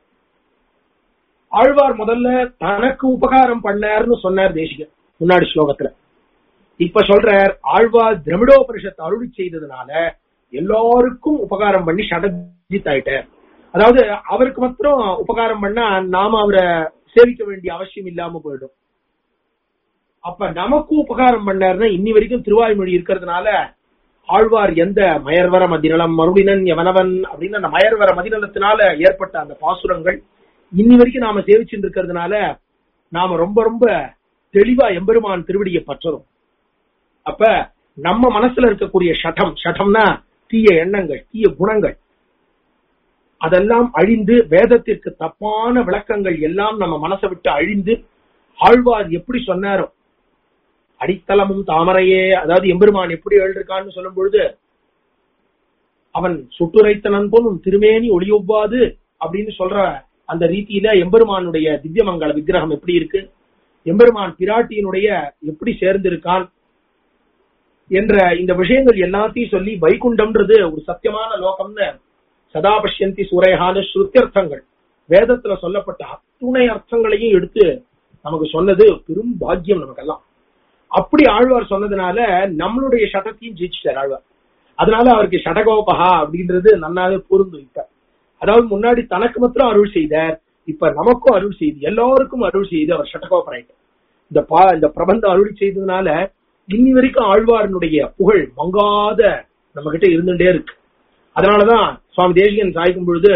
ஆழ்வார் முதல்ல தனக்கு உபகாரம் பண்ணார்னு சொன்னார் தேசிகர் முன்னாடி ஸ்லோகத்துல இப்ப சொல்றார் ஆழ்வார் திரமிடோபனிஷத்தை அருளி செய்ததுனால எல்லாருக்கும் உபகாரம் பண்ணி ஷடஜித் ஆயிட்டார் அதாவது அவருக்கு மாத்திரம் உபகாரம் பண்ணா நாம அவரை சேவிக்க வேண்டிய அவசியம் இல்லாம போயிடும் அப்ப நமக்கு உபகாரம் பண்ணாருன்னா இன்னி வரைக்கும் திருவாய்மொழி இருக்கிறதுனால ஆழ்வார் எந்த மயர்வர மதிநலம் மருடினன் எவனவன் அப்படின்னு அந்த மயர்வர மதிநலத்தினால ஏற்பட்ட அந்த பாசுரங்கள் இன்னி வரைக்கும் நாம சேவிச்சுட்டு இருக்கிறதுனால நாம ரொம்ப ரொம்ப தெளிவா எம்பெருமான் திருவடியை பற்றரும் அப்ப நம்ம மனசுல இருக்கக்கூடிய ஷடம் ஷடம்னா தீய எண்ணங்கள் தீய குணங்கள் அதெல்லாம் அழிந்து வேதத்திற்கு தப்பான விளக்கங்கள் எல்லாம் நம்ம மனசை விட்டு அழிந்து ஆழ்வார் எப்படி சொன்னாரோ அடித்தளமும் தாமரையே அதாவது எம்பெருமான் எப்படி எழுதிருக்கான்னு சொல்லும் பொழுது அவன் சுட்டுரைத்தனன் போலும் திருமேனி ஒளியொவ்வாது அப்படின்னு சொல்ற அந்த ரீதியில எம்பெருமானுடைய திவ்யமங்கல விக்கிரகம் எப்படி இருக்கு எம்பெருமான் பிராட்டியினுடைய எப்படி சேர்ந்திருக்கான் என்ற இந்த விஷயங்கள் எல்லாத்தையும் சொல்லி வைகுண்டம்ன்றது ஒரு சத்தியமான லோகம்னு சதா பஷ்யந்தி சூரையான ஸ்ருத்தியர்த்தங்கள் வேதத்துல சொல்லப்பட்ட அத்துணை அர்த்தங்களையும் எடுத்து நமக்கு சொன்னது பெரும் பாக்கியம் நமக்கெல்லாம் அப்படி ஆழ்வார் சொன்னதுனால நம்மளுடைய சட்டத்தையும் ஜெயிச்சிட்டார் ஆழ்வார் அதனால அவருக்கு ஷடகோபகா அப்படின்றது நன்னாவே பொருந்தும் இப்ப அதாவது முன்னாடி தனக்கு மாத்திரம் அருள் செய்தார் இப்ப நமக்கும் அருள் செய்து எல்லாருக்கும் அருள் செய்து அவர் ஷடகோபராயிட்டார் இந்த பா இந்த பிரபந்தம் அருள் செய்ததுனால இன்னி வரைக்கும் ஆழ்வாரனுடைய புகழ் மங்காத நம்ம கிட்ட இருந்துட்டே இருக்கு அதனாலதான் சுவாமி தேசிகன் சாய்க்கும் பொழுது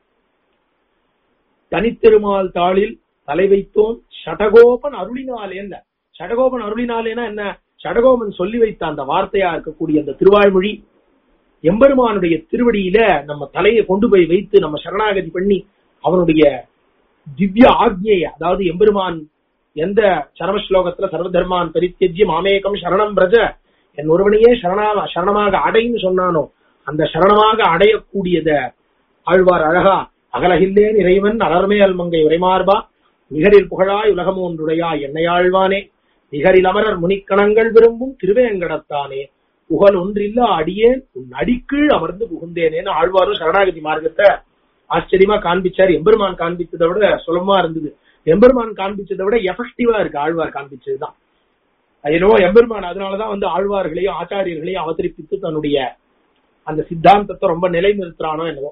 தனித்திருமால் தாளில் தலை வைத்தோம் ஷடகோபன் அருளினாலே என்ன ஷடகோபன் அருளினாலேனா என்ன ஷடகோபன் சொல்லி வைத்த அந்த வார்த்தையா இருக்கக்கூடிய அந்த திருவாய்மொழி எம்பெருமானுடைய திருவடியில நம்ம தலையை கொண்டு போய் வைத்து நம்ம சரணாகதி பண்ணி அவனுடைய திவ்ய ஆக்ஞைய அதாவது எம்பெருமான் எந்த சரம ஸ்லோகத்துல சர்வதர்மான் பரித்தியஜ்ய மாமேகம் சரணம் பிரஜ என் ஒருவனையே சரணா சரணமாக அடைன்னு சொன்னானோ அந்த சரணமாக அடையக்கூடியத ஆழ்வார் அழகா அகலகில்லேன் இறைவன் அலர்மேல் மங்கை உரைமார்பா நிகரில் புகழாய் உலகம் ஒன்றுடையா என்னையாழ்வானே நிகரில் அமரர் முனிக்கணங்கள் விரும்பும் திருவேங்கடத்தானே புகழ் ஒன்றில்லா அடியேன் உன் அடிக்கீழ் அமர்ந்து புகுந்தேனேன்னு ஆழ்வாரும் சரணாகதி மார்க்கத்தை ஆச்சரியமா காண்பிச்சார் எம்பெருமான் காண்பித்ததை விட சுலபமா இருந்தது எம்பெருமான் காண்பிச்சதை விட எஃபெக்டிவா இருக்கு ஆழ்வார் காண்பிச்சதுதான் என்னவோ எம்பெருமான் அதனாலதான் வந்து ஆழ்வார்களையும் ஆச்சாரியர்களையும் அவதரிப்பித்து தன்னுடைய அந்த சித்தாந்தத்தை ரொம்ப நிலைநிறுத்துறானோ என்னவோ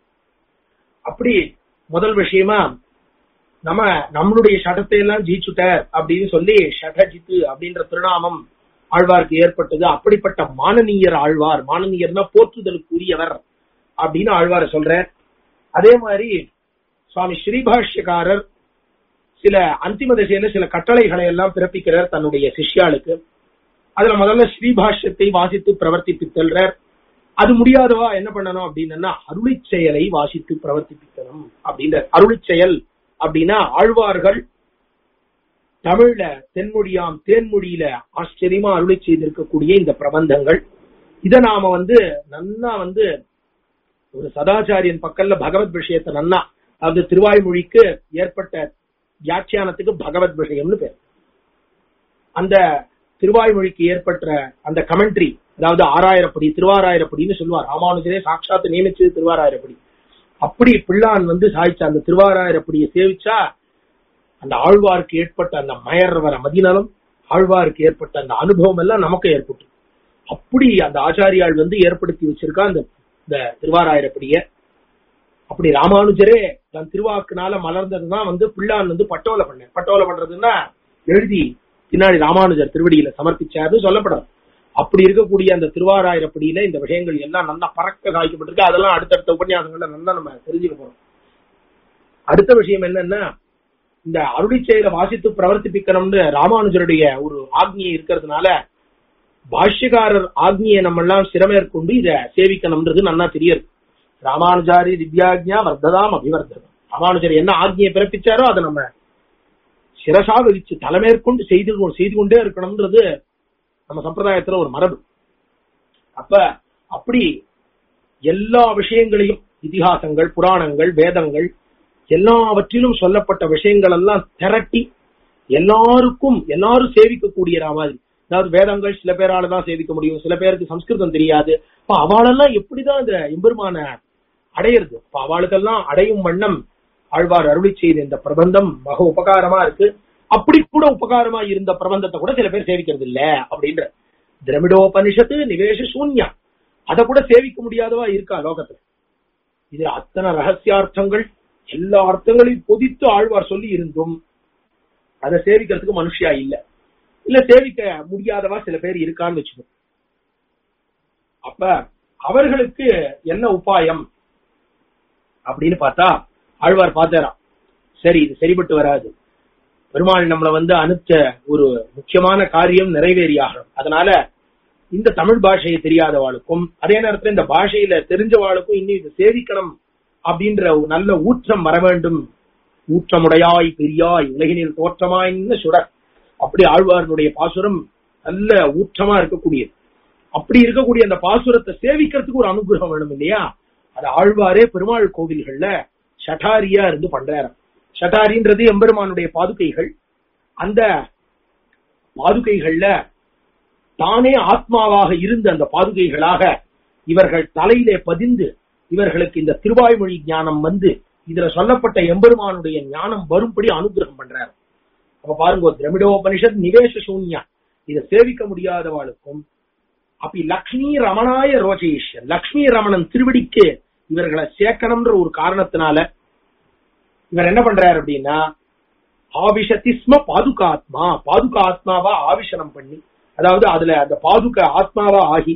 அப்படி முதல் விஷயமா நம்ம நம்மளுடைய சட்டத்தை எல்லாம் ஜெயிச்சுட்டார் அப்படின்னு சொல்லி ஷடஜித்து அப்படின்ற திருநாமம் ஆழ்வாருக்கு ஏற்பட்டது அப்படிப்பட்ட மானனீயர் ஆழ்வார் மானனீயர்னா போற்றுதலுக்குரியவர் அப்படின்னு ஆழ்வார் சொல்ற அதே மாதிரி சுவாமி ஸ்ரீபாஷ்யக்காரர் சில அந்திம திசையில சில கட்டளைகளை எல்லாம் பிறப்பிக்கிறார் தன்னுடைய சிஷ்யாளுக்கு அதுல முதல்ல ஸ்ரீபாஷ்யத்தை வாசித்து பிரவர்த்திப்பித்தல்றார் அது முடியாதவா என்ன பண்ணணும் அப்படின்னா அருளி செயலை வாசித்து பிரவர்த்திப்பிக்கணும் அப்படின்ற அருளி செயல் அப்படின்னா ஆழ்வார்கள் தமிழ்ல தென்மொழியாம் தேன்மொழியில ஆச்சரியமா அருளி செய்திருக்கக்கூடிய இந்த பிரபந்தங்கள் இத நாம வந்து நன்னா வந்து ஒரு சதாச்சாரியன் பக்கல்ல பகவத் விஷயத்தை நன்னா அதாவது திருவாய்மொழிக்கு ஏற்பட்ட வியாக்கியானத்துக்கு பகவத் விஷயம்னு பேர் அந்த திருவாய்மொழிக்கு ஏற்பட்ட அந்த கமெண்ட்ரி அதாவது ஆறாயிரப்படி திருவாராயிரப்படின்னு சொல்லுவார் ராமானுஜரே சாட்சாத்து நியமிச்சது திருவாராயிரப்படி அப்படி பிள்ளான் வந்து சாய்ச்ச அந்த திருவாராயிரப்படியை சேவிச்சா அந்த ஆழ்வாருக்கு ஏற்பட்ட அந்த மயர் வர மதிநலம் ஆழ்வாருக்கு ஏற்பட்ட அந்த அனுபவம் எல்லாம் நமக்கு ஏற்பட்டு அப்படி அந்த ஆச்சாரியால் வந்து ஏற்படுத்தி வச்சிருக்கா அந்த இந்த திருவாராயிரப்படிய அப்படி ராமானுஜரே தன் திருவாக்குனால மலர்ந்ததுதான் வந்து பிள்ளான் வந்து பட்டோலை பண்ண பட்டோலை பண்றதுன்னா எழுதி பின்னாடி ராமானுஜர் திருவடியில சமர்ப்பிச்சாருன்னு சொல்லப்படும் அப்படி இருக்கக்கூடிய அந்த திருவாராயிரப்படியில இந்த விஷயங்கள் எல்லாம் நல்லா பறக்க காய்க்கப்பட்டிருக்கு அதெல்லாம் அடுத்தடுத்த உபன்யாசங்கள்ல நல்லா நம்ம தெரிஞ்சுக்க போறோம் அடுத்த விஷயம் என்னன்னா இந்த அருளி செயலை வாசித்து பிரவர்த்திப்பிக்கணும்னு ராமானுஜருடைய ஒரு ஆக்னியை இருக்கிறதுனால பாஷ்யக்காரர் ஆக்னியை நம்ம எல்லாம் சிரமேற்கொண்டு இத சேவிக்கணும்ன்றது நல்லா தெரியுது ராமானுஜாரி திவ்யாக்ஞா வர்த்ததாம் அபிவர்த்தனம் ராமானுஜர் என்ன ஆக்னியை பிறப்பிச்சாரோ அதை நம்ம சிரசா விதிச்சு தலைமேற்கொண்டு செய்து செய்து கொண்டே இருக்கணும்ன்றது நம்ம சம்பிரதாயத்துல ஒரு மரபு அப்ப அப்படி எல்லா விஷயங்களையும் இதிகாசங்கள் புராணங்கள் வேதங்கள் எல்லாவற்றிலும் சொல்லப்பட்ட விஷயங்கள் எல்லாம் திரட்டி எல்லாருக்கும் எல்லாரும் சேவிக்கக்கூடிய மாதிரி அதாவது வேதங்கள் சில பேரால தான் சேவிக்க முடியும் சில பேருக்கு சம்ஸ்கிருதம் தெரியாது அப்ப அவளெல்லாம் எப்படிதான் இந்த எம்பெருமான அடையிறது அப்ப அவளுக்கெல்லாம் அடையும் வண்ணம் ஆழ்வார் அருளி செய்த இந்த பிரபந்தம் மக உபகாரமா இருக்கு அப்படி கூட உபகாரமா இருந்த பிரபந்தத்தை கூட சில பேர் சேவிக்கிறது இல்ல அப்படின்ற திரமிடோபனிஷத்து நிவேஷ சூன்யா அதை கூட சேவிக்க முடியாதவா இருக்கா லோகத்துல இது அத்தனை ரகசியார்த்தங்கள் எல்லா அர்த்தங்களையும் பொதித்து ஆழ்வார் சொல்லி இருந்தும் அதை சேவிக்கிறதுக்கு மனுஷியா இல்ல இல்ல சேவிக்க முடியாதவா சில பேர் இருக்கான்னு வச்சுக்கோ அப்ப அவர்களுக்கு என்ன உபாயம் அப்படின்னு பார்த்தா ஆழ்வார் பார்த்தாராம் சரி இது சரிபட்டு வராது பெருமாள் நம்மளை வந்து அனுப்பிச்ச ஒரு முக்கியமான காரியம் நிறைவேறியாகணும் அதனால இந்த தமிழ் பாஷையை தெரியாதவாளுக்கும் அதே நேரத்துல இந்த பாஷையில தெரிஞ்சவாளுக்கும் இன்னும் இதை சேவிக்கணும் அப்படின்ற ஒரு நல்ல ஊற்றம் வர வேண்டும் ஊற்றமுடையாய் பெரியாய் உலகினில் தோற்றமாய்ன்னு சுடர் அப்படி ஆழ்வார்களுடைய பாசுரம் நல்ல ஊற்றமா இருக்கக்கூடியது அப்படி இருக்கக்கூடிய அந்த பாசுரத்தை சேவிக்கிறதுக்கு ஒரு அனுகிரகம் வேணும் இல்லையா அது ஆழ்வாரே பெருமாள் கோவில்கள்ல ஷட்டாரியா இருந்து பண்றாரு ஷட்டாரின்றது எம்பெருமானுடைய பாதுகைகள் அந்த பாதுகைகள்ல தானே ஆத்மாவாக இருந்த அந்த பாதுகைகளாக இவர்கள் தலையிலே பதிந்து இவர்களுக்கு இந்த திருவாய்மொழி ஞானம் வந்து இதுல சொல்லப்பட்ட எம்பெருமானுடைய ஞானம் வரும்படி அனுகிரகம் பண்றாரு அப்ப பாருங்க திரமிடோபனிஷத் நிவேச சூன்யா இதை சேவிக்க முடியாதவாளுக்கும் அப்படி லக்ஷ்மி ரமணாய ரோஜேஷன் லக்ஷ்மி ரமணன் திருவடிக்கு இவர்களை சேர்க்கணும்ன்ற ஒரு காரணத்தினால இவர் என்ன பண்றாரு அப்படின்னா ஆவிஷத்திஸ்ம பாதுகாத்மா பாதுகா ஆத்மாவா ஆவிஷனம் பண்ணி அதாவது அதுல அந்த பாதுக ஆத்மாவா ஆகி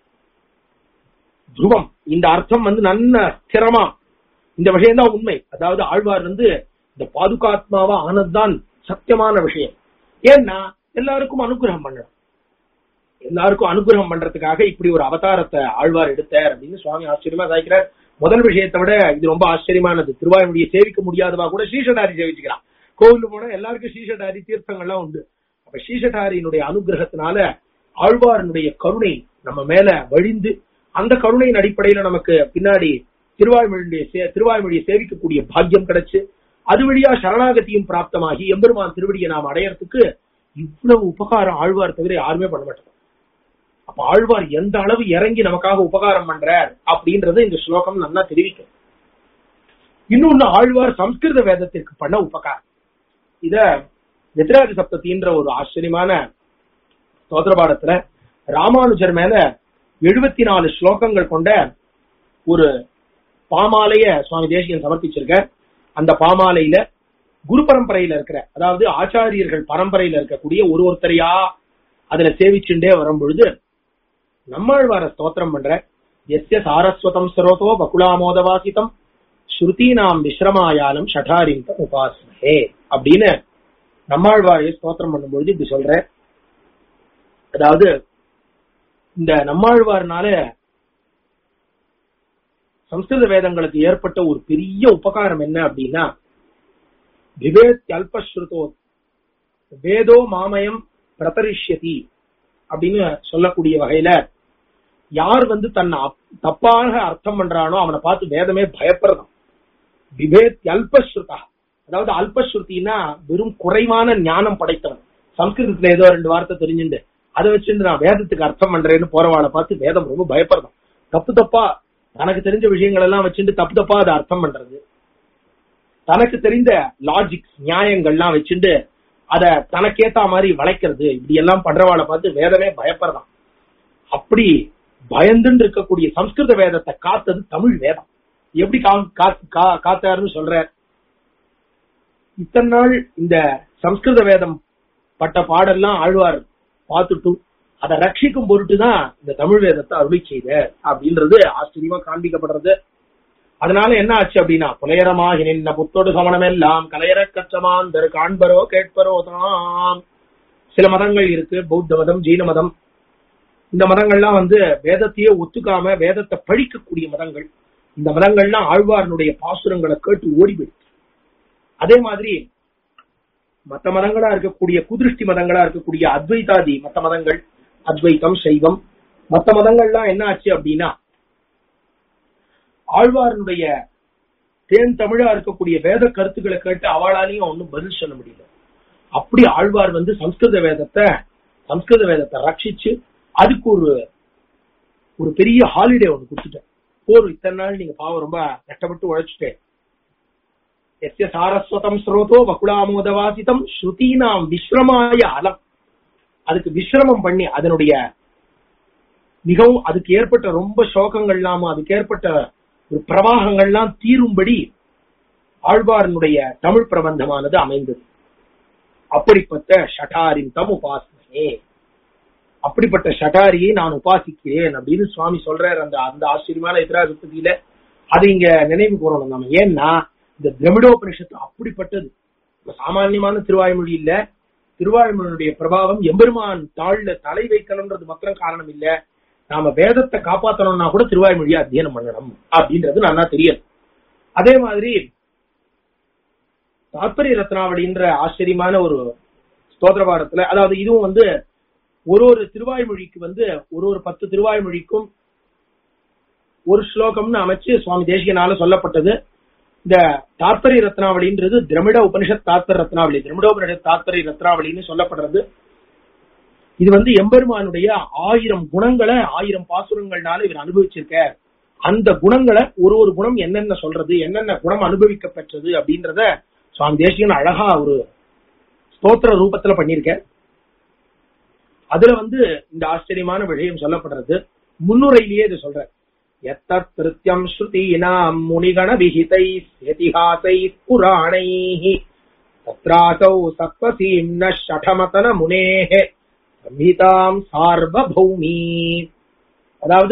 துருவம் இந்த அர்த்தம் வந்து நல்ல ஸ்திரமா இந்த விஷயம் தான் உண்மை அதாவது ஆழ்வார் வந்து இந்த பாதுகாத்மாவா ஆனதுதான் சத்தியமான விஷயம் ஏன்னா எல்லாருக்கும் அனுகிரகம் பண்ணணும் எல்லாருக்கும் அனுகிரகம் பண்றதுக்காக இப்படி ஒரு அவதாரத்தை ஆழ்வார் எடுத்தார் அப்படின்னு சுவாமி ஆச்சரியமா சாய்க்கிறார் முதல் விஷயத்தை விட இது ரொம்ப ஆச்சரியமானது திருவாய்மொழியை சேவிக்க முடியாதவா கூட ஸ்ரீஷடாரி சேவிச்சுக்கலாம் கோவில் போனா எல்லாருக்கும் ஸ்ரீஷடாரி தீர்த்தங்கள்லாம் உண்டு அப்ப ஸ்ரீஷடாரியினுடைய அனுகிரகத்தினால ஆழ்வாரனுடைய கருணை நம்ம மேல வழிந்து அந்த கருணையின் அடிப்படையில நமக்கு பின்னாடி திருவாய்மொழியை சே- திருவாய்மொழியை சேவிக்கக்கூடிய பாக்கியம் கிடைச்சு அது வழியா சரணாகதியும் பிராப்தமாகி எம்பெருமான் திருவடியை நாம் அடையறதுக்கு இவ்வளவு உபகாரம் ஆழ்வார் தவிர யாருமே பண்ண மாட்டாங்க அப்ப ஆழ்வார் எந்த அளவு இறங்கி நமக்காக உபகாரம் பண்றார் அப்படின்றத இந்த ஸ்லோகம் நல்லா தெரிவிக்கும் இன்னொன்னு ஆழ்வார் சம்ஸ்கிருத வேதத்திற்கு பண்ண உபகாரம் இத வெத்ராஜ சப்தத்தின்ற ஒரு ஆச்சரியமான ஸ்தோத்திரபாடத்துல ராமானுஜர் மேல எழுபத்தி நாலு ஸ்லோகங்கள் கொண்ட ஒரு பாமாலைய சுவாமி தேசிகன் சமர்ப்பிச்சிருக்க அந்த பாமாலையில குரு பரம்பரையில இருக்கிற அதாவது ஆச்சாரியர்கள் பரம்பரையில இருக்கக்கூடிய ஒரு ஒருத்தரையா அதுல சேவிச்சுண்டே வரும் பொழுது நம்மாழ்வார ஸ்தோத்திரம் பண்ற எஸ்ய சாரஸ்வதம் சரோதோ பகுலாமோதவாசிதம் ஸ்ருதீனாம் விஸ்ரமாயாலும் ஷடாரிந்த உபாஸ்மஹே அப்படின்னு நம்மாழ்வாரை ஸ்தோத்திரம் பண்ணும்பொழுது இப்படி சொல்ற அதாவது இந்த நம்மாழ்வார்னால சம்ஸ்கிருத வேதங்களுக்கு ஏற்பட்ட ஒரு பெரிய உபகாரம் என்ன அப்படின்னா விவேத் அல்பஸ்ருதோ வேதோ மாமயம் பிரதரிஷ்யதி அப்படின்னு சொல்லக்கூடிய வகையில யார் வந்து தன்னை அப்- தப்பாக அர்த்தம் பண்றானோ அவனை பார்த்து வேதமே பயப்படுறான் விவேத் அல்பஸ்ருதா அதாவது அல்பஸ்ருத்தின்னா வெறும் குறைவான ஞானம் படைத்தவன் சம்ஸ்கிருதத்துல ஏதோ ரெண்டு வார்த்தை தெரிஞ்சுண்டு அதை வச்சுட்டு நான் வேதத்துக்கு அர்த்தம் பண்றேன்னு போறவாளை பார்த்து வேதம் ரொம்ப பயப்படுறான் தப்பு தப்பா தனக்கு தெரிஞ்ச விஷயங்கள் எல்லாம் வச்சுட்டு தப்பு தப்பா அதை அர்த்தம் பண்றது தனக்கு தெரிந்த லாஜிக்ஸ் நியாயங்கள்லாம் வச்சுட்டு அத தனக்கேத்த மாதிரி வளைக்கிறது இப்படி எல்லாம் பண்றவாளை பார்த்து வேதமே பயப்படுறான் அப்படி பயந்துன்னு இருக்கக்கூடிய சம்ஸ்கிருத வேதத்தை காத்தது தமிழ் வேதம் எப்படி கா- கா- கா- காத்தாருன்னு சொல்ற இத்தனை நாள் இந்த சம்ஸ்கிருத வேதம் பட்ட பாடெல்லாம் ஆழ்வார் பார்த்துட்டு அதை ரட்சிக்கும் பொருட்டு தான் இந்த தமிழ் வேதத்தை அருளி செய்த அப்படின்றது ஆச்சரியமா காண்பிக்கப்படுறது அதனால என்ன ஆச்சு அப்படின்னா புலையரமாகி நின்ன புத்தொடு சமணம் எல்லாம் கலையர கற்றமாந்தர் காண்பரோ கேட்பரோ தாம் சில மதங்கள் இருக்கு பௌத்த மதம் ஜீன மதம் இந்த மதங்கள்லாம் வந்து வேதத்தையே ஒத்துக்காம வேதத்தை பழிக்கக்கூடிய மதங்கள் இந்த மதங்கள்லாம் ஆழ்வாரனுடைய பாசுரங்களை கேட்டு ஓடி போயிடுச்சு அதே மாதிரி மத்த மதங்களா இருக்கக்கூடிய குதிருஷ்டி மதங்களா இருக்கக்கூடிய அத்வைதாதி மத்த மதங்கள் அத்வைத்தம் சைவம் மத்த மதங்கள்லாம் என்ன ஆச்சு அப்படின்னா ஆழ்வாரனுடைய தேன் தமிழா இருக்கக்கூடிய வேத கருத்துக்களை கேட்டு அவளாலையும் ஒன்னும் பதில் சொல்ல முடியல அப்படி ஆழ்வார் வந்து சம்ஸ்கிருத வேதத்தை சம்ஸ்கிருத வேதத்தை ரட்சிச்சு அதுக்கு ஒரு ஒரு பெரிய ஹாலிடே ஒன்று கொடுத்துட்டேன் போர் இத்தனை நாள் நீங்க பாவம் ரொம்ப கஷ்டப்பட்டு உழைச்சிட்டேன் எஸ்ய சாரஸ்வதம் ஸ்ரோதோ வகுலாமோதவாசிதம் ஸ்ருதீனாம் விஸ்ரமாய அலம் அதுக்கு விஸ்ரமம் பண்ணி அதனுடைய மிகவும் அதுக்கு ஏற்பட்ட ரொம்ப சோகங்கள்லாம் அதுக்கு ஏற்பட்ட ஒரு பிரவாகங்கள்லாம் தீரும்படி ஆழ்வாரனுடைய தமிழ் பிரபந்தமானது அமைந்தது அப்படிப்பட்ட ஷட்டாரின் தம் உபாசனையே அப்படிப்பட்ட ஷட்டாரியை நான் உபாசிக்கிறேன் அப்படின்னு சுவாமி சொல்றாரு அந்த அந்த ஆச்சரியமான எதிராகத்தில அதை இங்க நினைவு கூறணும் நம்ம ஏன்னா இந்த திரமிடோபனிஷத்து அப்படிப்பட்டது இப்ப சாமான்யமான திருவாய்மொழி இல்ல திருவாய்மொழியுடைய பிரபாவம் எம்பெருமான் தாழ்ல தலை வைக்கணும்ன்றது மாத்திரம் காரணம் இல்ல நாம வேதத்தை காப்பாத்தணும்னா கூட திருவாய்மொழியை அத்தியனம் பண்ணணும் அப்படின்றது நல்லா தெரியும் அதே மாதிரி தாத்பரிய ரத்னாவளின்ற ஆச்சரியமான ஒரு ஸ்தோத்திரபாடத்துல அதாவது இதுவும் வந்து ஒரு ஒரு திருவாய்மொழிக்கு வந்து ஒரு ஒரு பத்து திருவாய்மொழிக்கும் ஒரு ஸ்லோகம்னு அமைச்சு சுவாமி தேசிகனால சொல்லப்பட்டது இந்த தாத்பரிய ரத்னாவளின்றது திரமிட உபனிஷத் தாத்பர ரத்னாவளி திரமிட உபனிஷத் தாத்பரிய ரத்னாவளின்னு சொல்லப்படுறது இது வந்து எம்பெருமானுடைய ஆயிரம் குணங்களை ஆயிரம் பாசுரங்கள்னால இவர் அனுபவிச்சிருக்க அந்த குணங்களை ஒரு ஒரு குணம் என்னென்ன சொல்றது என்னென்ன குணம் அனுபவிக்க பெற்றது அப்படின்றத சுவாமி தேசிகன் அழகா ஒரு ஸ்தோத்திர ரூபத்துல பண்ணிருக்க அதுல வந்து இந்த ஆச்சரியமான விஷயம் சொல்லப்படுறது முன்னுரையிலேயே இது சொல்ற எத்தத் திருத்தியம் ஸ்ருதீனாம் முனிகண விஹிதை இதிஹாசை புராணை தத்ராசௌ சத்வசீம் ந ஷடமதன முனேஹ சம்ஹிதாம் சார்வபௌமி அதாவது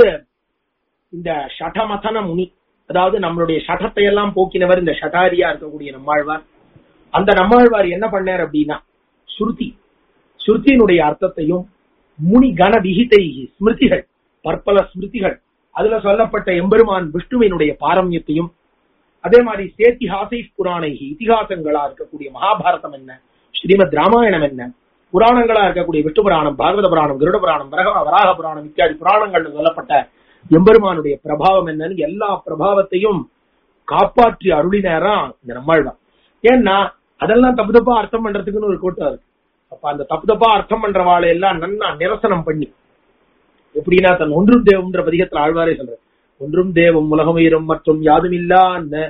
இந்த ஷடமதன முனி அதாவது நம்மளுடைய ஷடத்தை எல்லாம் போக்கினவர் இந்த ஷடாரியா இருக்கக்கூடிய நம்மாழ்வார் அந்த நம்மாழ்வார் என்ன பண்ணார் அப்படின்னா ஸ்ருதி ஸ்ருதியினுடைய அர்த்தத்தையும் முனி கன விகிதை ஸ்மிருதிகள் பற்பல ஸ்மிருதிகள் அதுல சொல்லப்பட்ட எம்பெருமான் விஷ்ணுவினுடைய பாரம்யத்தையும் அதே மாதிரி சேத்திஹாசை புராணை இதிகாசங்களா இருக்கக்கூடிய மகாபாரதம் என்ன ஸ்ரீமத் ராமாயணம் என்ன புராணங்களா இருக்கக்கூடிய விஷ்ணு புராணம் பாகவத புராணம் கருட புராணம் வரக வராக புராணம் இத்தியாதி புராணங்கள்ல சொல்லப்பட்ட எம்பெருமானுடைய பிரபாவம் என்னன்னு எல்லா பிரபாவத்தையும் காப்பாற்றி அருளினாரா இந்த நம்மாழ்வார் ஏன்னா அதெல்லாம் தப்பு தப்பா அர்த்தம் பண்றதுக்குன்னு ஒரு கூட்டம் இருக்கு அப்ப அந்த தப்பு தப்பா அர்த்தம் பண்றவாளை எல்லாம் நன்னா நிரசனம் பண்ணி எப்படின்னா தன் ஒன்றும் தேவம்ன்ற பதிகத்துல ஆழ்வாரே சொல்ற ஒன்றும் தேவம் உலகமீரும் மற்றும் யாதுமில்லா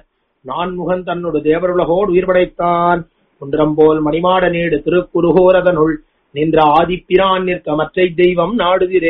நான் முகன் தன்னோட தேவருலகோடு உயிர் படைத்தான் ஒன்றம் போல் மணிமாட நீடு திருக்குருகோரதனுள் நின்ற ஆதிப்பிரான் நிற்க மற்றை தெய்வம் நாடுகிறே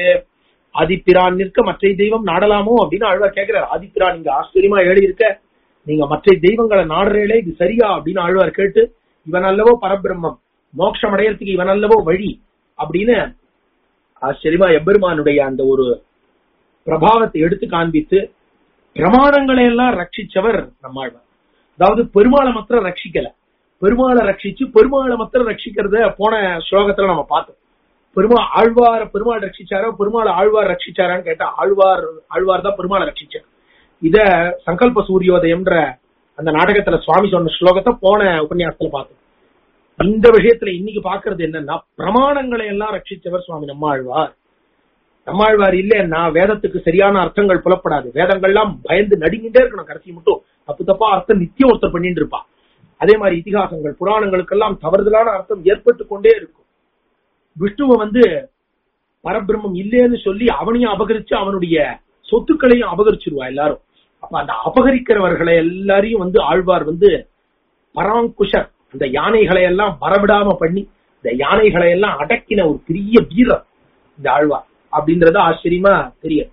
ஆதிப்பிரான் நிற்க மற்றை தெய்வம் நாடலாமோ அப்படின்னு ஆழ்வார் கேட்கிறார் ஆதிப்பிரான் இங்க ஆச்சரியமா எழுதி இருக்க நீங்க மற்ற தெய்வங்களை நாடுறீங்களே இது சரியா அப்படின்னு ஆழ்வார் கேட்டு இவன் அல்லவோ பரபிரம்மம் மோட்சம் அடையறதுக்கு இவன் அல்லவோ வழி அப்படின்னு ஆச்சரியமா எம்பெருமானுடைய அந்த ஒரு பிரபாவத்தை எடுத்து காண்பித்து பிரமாணங்களை எல்லாம் ரட்சிச்சவர் நம்மாழ்வார் அதாவது பெருமாளை மாத்திரம் ரட்சிக்கல பெருமாளை ரட்சிச்சு பெருமாளை மாத்திரம் ரட்சிக்கிறத போன ஸ்லோகத்துல நம்ம பார்த்தோம் பெருமா ஆழ்வார பெருமாள் ரட்சிச்சாரோ பெருமாள் ஆழ்வார் ரட்சிச்சாரான்னு கேட்டா ஆழ்வார் ஆழ்வார் தான் பெருமாளை ரட்சிச்சார் இத சங்கல்ப சூரியோதயம்ன்ற அந்த நாடகத்துல சுவாமி சொன்ன ஸ்லோகத்தை போன உபன்யாசத்துல பார்த்தோம் இந்த விஷயத்துல இன்னைக்கு பாக்குறது என்னன்னா பிரமாணங்களை எல்லாம் ரட்சிச்சவர் சுவாமி நம்மாழ்வார் நம்மாழ்வார் இல்லைன்னா வேதத்துக்கு சரியான அர்த்தங்கள் புலப்படாது வேதங்கள்லாம் பயந்து நடுங்கிட்டே இருக்கணும் கடைசி மட்டும் தப்பு தப்பா அர்த்தம் நித்தியம் ஒருத்தர் பண்ணிட்டு இருப்பா அதே மாதிரி இதிகாசங்கள் புராணங்களுக்கெல்லாம் தவறுதலான அர்த்தம் ஏற்பட்டு கொண்டே இருக்கும் விஷ்ணுவை வந்து பரபிரம்மம் இல்லைன்னு சொல்லி அவனையும் அபகரிச்சு அவனுடைய சொத்துக்களையும் அபகரிச்சிருவா எல்லாரும் அப்ப அந்த அபகரிக்கிறவர்களை எல்லாரையும் வந்து ஆழ்வார் வந்து பராங்குஷர் அந்த யானைகளை எல்லாம் வரவிடாம பண்ணி இந்த யானைகளை எல்லாம் அடக்கின ஒரு பெரிய வீரர் இந்த ஆழ்வார் அப்படின்றது ஆச்சரியமா தெரியும்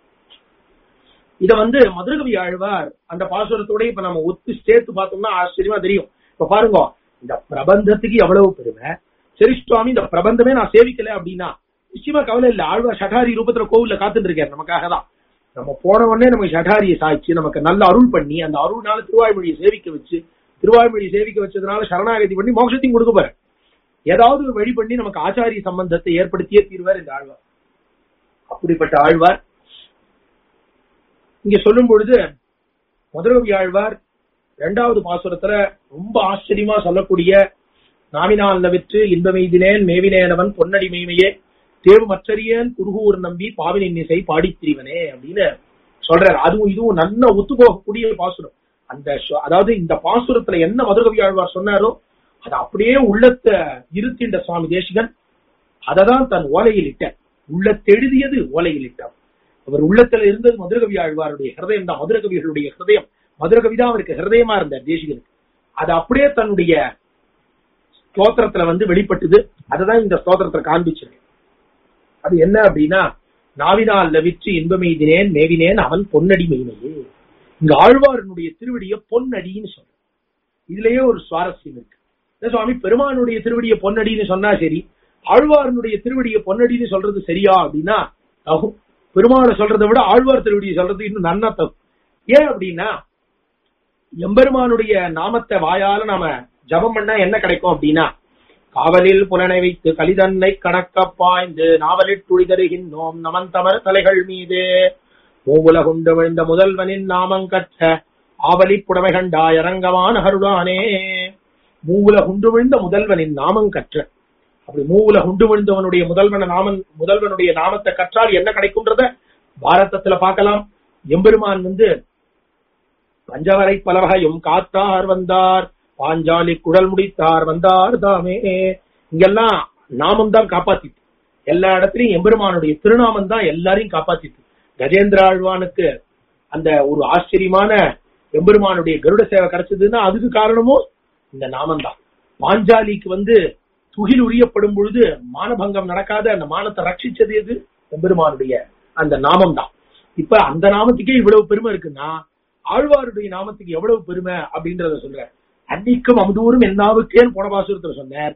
இத வந்து மதுரகவி ஆழ்வார் அந்த பாசுரத்தோட இப்ப நம்ம ஒத்து சேர்த்து பார்த்தோம்னா ஆச்சரியமா தெரியும் இப்ப பாருங்க இந்த பிரபந்தத்துக்கு எவ்வளவு பெருமை சரி சுவாமி இந்த பிரபந்தமே நான் சேவிக்கல அப்படின்னா நிச்சயமா கவலை இல்ல ஆழ்வார் ஷடாரி ரூபத்துல கோவில்ல காத்துட்டு இருக்காரு நமக்காக தான் நம்ம போன உடனே நமக்கு ஷடாரியை சாய்ச்சு நமக்கு நல்ல அருள் பண்ணி அந்த அருள்னால திருவாய்மொழியை சேவிக்க வச்சு திருவாய்மொழி சேவிக்க வச்சதுனால சரணாகதி பண்ணி மோட்சத்தையும் கொடுக்க போற ஏதாவது ஒரு வழி பண்ணி நமக்கு ஆச்சாரிய சம்பந்தத்தை ஏற்படுத்தியே தீர்வார் இந்த ஆழ்வார் அப்படிப்பட்ட ஆழ்வார் இங்க சொல்லும் பொழுது மதுரகவி ஆழ்வார் இரண்டாவது பாசுரத்துல ரொம்ப ஆச்சரியமா சொல்லக்கூடிய நாமினால் நவிற்று இன்பமெய்தினேன் மேவினேனவன் பொன்னடி மேமையே தேவு மற்றறியன் குருகூர் நம்பி பாவினின் இசை பாடித் திரிவனே அப்படின்னு சொல்றாரு அதுவும் இதுவும் நல்ல ஒத்து போகக்கூடிய பாசுரம் அந்த சொ- அதாவது இந்த பாசுரத்துல என்ன மதுரகவி ஆழ்வார் சொன்னாரோ அது அப்படியே உள்ளத்தை இருத்தின்ற சுவாமி தேசிகன் அததான் தன் ஓலையில் இட்ட உள்ளத்தெழுதியது ஓலையில் இட்டார் அவர் உள்ளத்துல இருந்தது மதுரகவி ஆழ்வாருடைய ஹிருதயம் தான் மதுரகவிகளுடைய ஹிருதயம் மதுரகவி தான் அவருக்கு ஹிருதயமா இருந்தார் தேசிகனுக்கு அது அப்படியே தன்னுடைய ஸ்தோத்திரத்துல வந்து வெளிப்பட்டது அததான் இந்த ஸ்தோத்திரத்துல காண்பிச்சிருக்கேன் அது என்ன அப்படின்னா நாவினால் லவிற்று இன்பமெய்தினேன் மேவினேன் அவன் பொன்னடி மெய்மையே இங்க ஆழ்வாரனுடைய திருவடிய பொன்னடின்னு சொல்ற இதுலயே ஒரு சுவாரஸ்யம் இருக்கு என்ன சுவாமி பெருமானுடைய திருவடிய பொன்னடின்னு சொன்னா சரி ஆழ்வாரனுடைய திருவடிய பொன்னடின்னு சொல்றது சரியா அப்படின்னா தகும் பெருமாளை சொல்றதை விட ஆழ்வார் திருவடியை சொல்றது இன்னும் நன்னா தகும் ஏன் அப்படின்னா எம்பெருமானுடைய நாமத்தை வாயால நாம ஜபம் பண்ணா என்ன கிடைக்கும் அப்படின்னா காவலில் புலனை வைத்து கலிதன்னை கணக்க பாய்ந்து நாவலில் துளிதருகின்றோம் நமன் தமர் தலைகள் மீது மூவுலகுண்டு விழுந்த முதல்வனின் நாமம் கற்ற ஆவலி புடவை கண்டாய் அரங்கமான அருளானே மூவுலகுண்டு விழுந்த முதல்வனின் நாமம் கற்ற அப்படி மூவுல உண்டு விழுந்தவனுடைய முதல்வன நாமன் முதல்வனுடைய நாமத்தை கற்றால் என்ன கிடைக்கும்ன்றத பாரதத்துல பார்க்கலாம் எம்பெருமான் வந்து பஞ்சவரை பலவகையும் காத்தார் வந்தார் பாஞ்சாலி குழல் முடித்தார் வந்தார் தாமே இங்கெல்லாம் நாமம் தான் காப்பாத்திட்டு எல்லா இடத்துலயும் எம்பெருமானுடைய திருநாமம் தான் எல்லாரையும் காப்பாத்திட்டு கஜேந்திர ஆழ்வானுக்கு அந்த ஒரு ஆச்சரியமான எம்பெருமானுடைய கருட சேவை கிடைச்சதுன்னா அதுக்கு காரணமும் இந்த நாமம் தான் பாஞ்சாலிக்கு வந்து துகில் உரியப்படும் பொழுது மானபங்கம் நடக்காத அந்த மானத்தை ரட்சிச்சது எது எம்பெருமானுடைய அந்த நாமம் தான் இப்ப அந்த நாமத்துக்கே இவ்வளவு பெருமை இருக்குன்னா ஆழ்வாருடைய நாமத்துக்கு எவ்வளவு பெருமை அப்படின்றத சொல்ற அன்னிக்கும் அமுதூரும் என்னாவுக்கேன்னு போன பாசுரத்துல சொன்னார்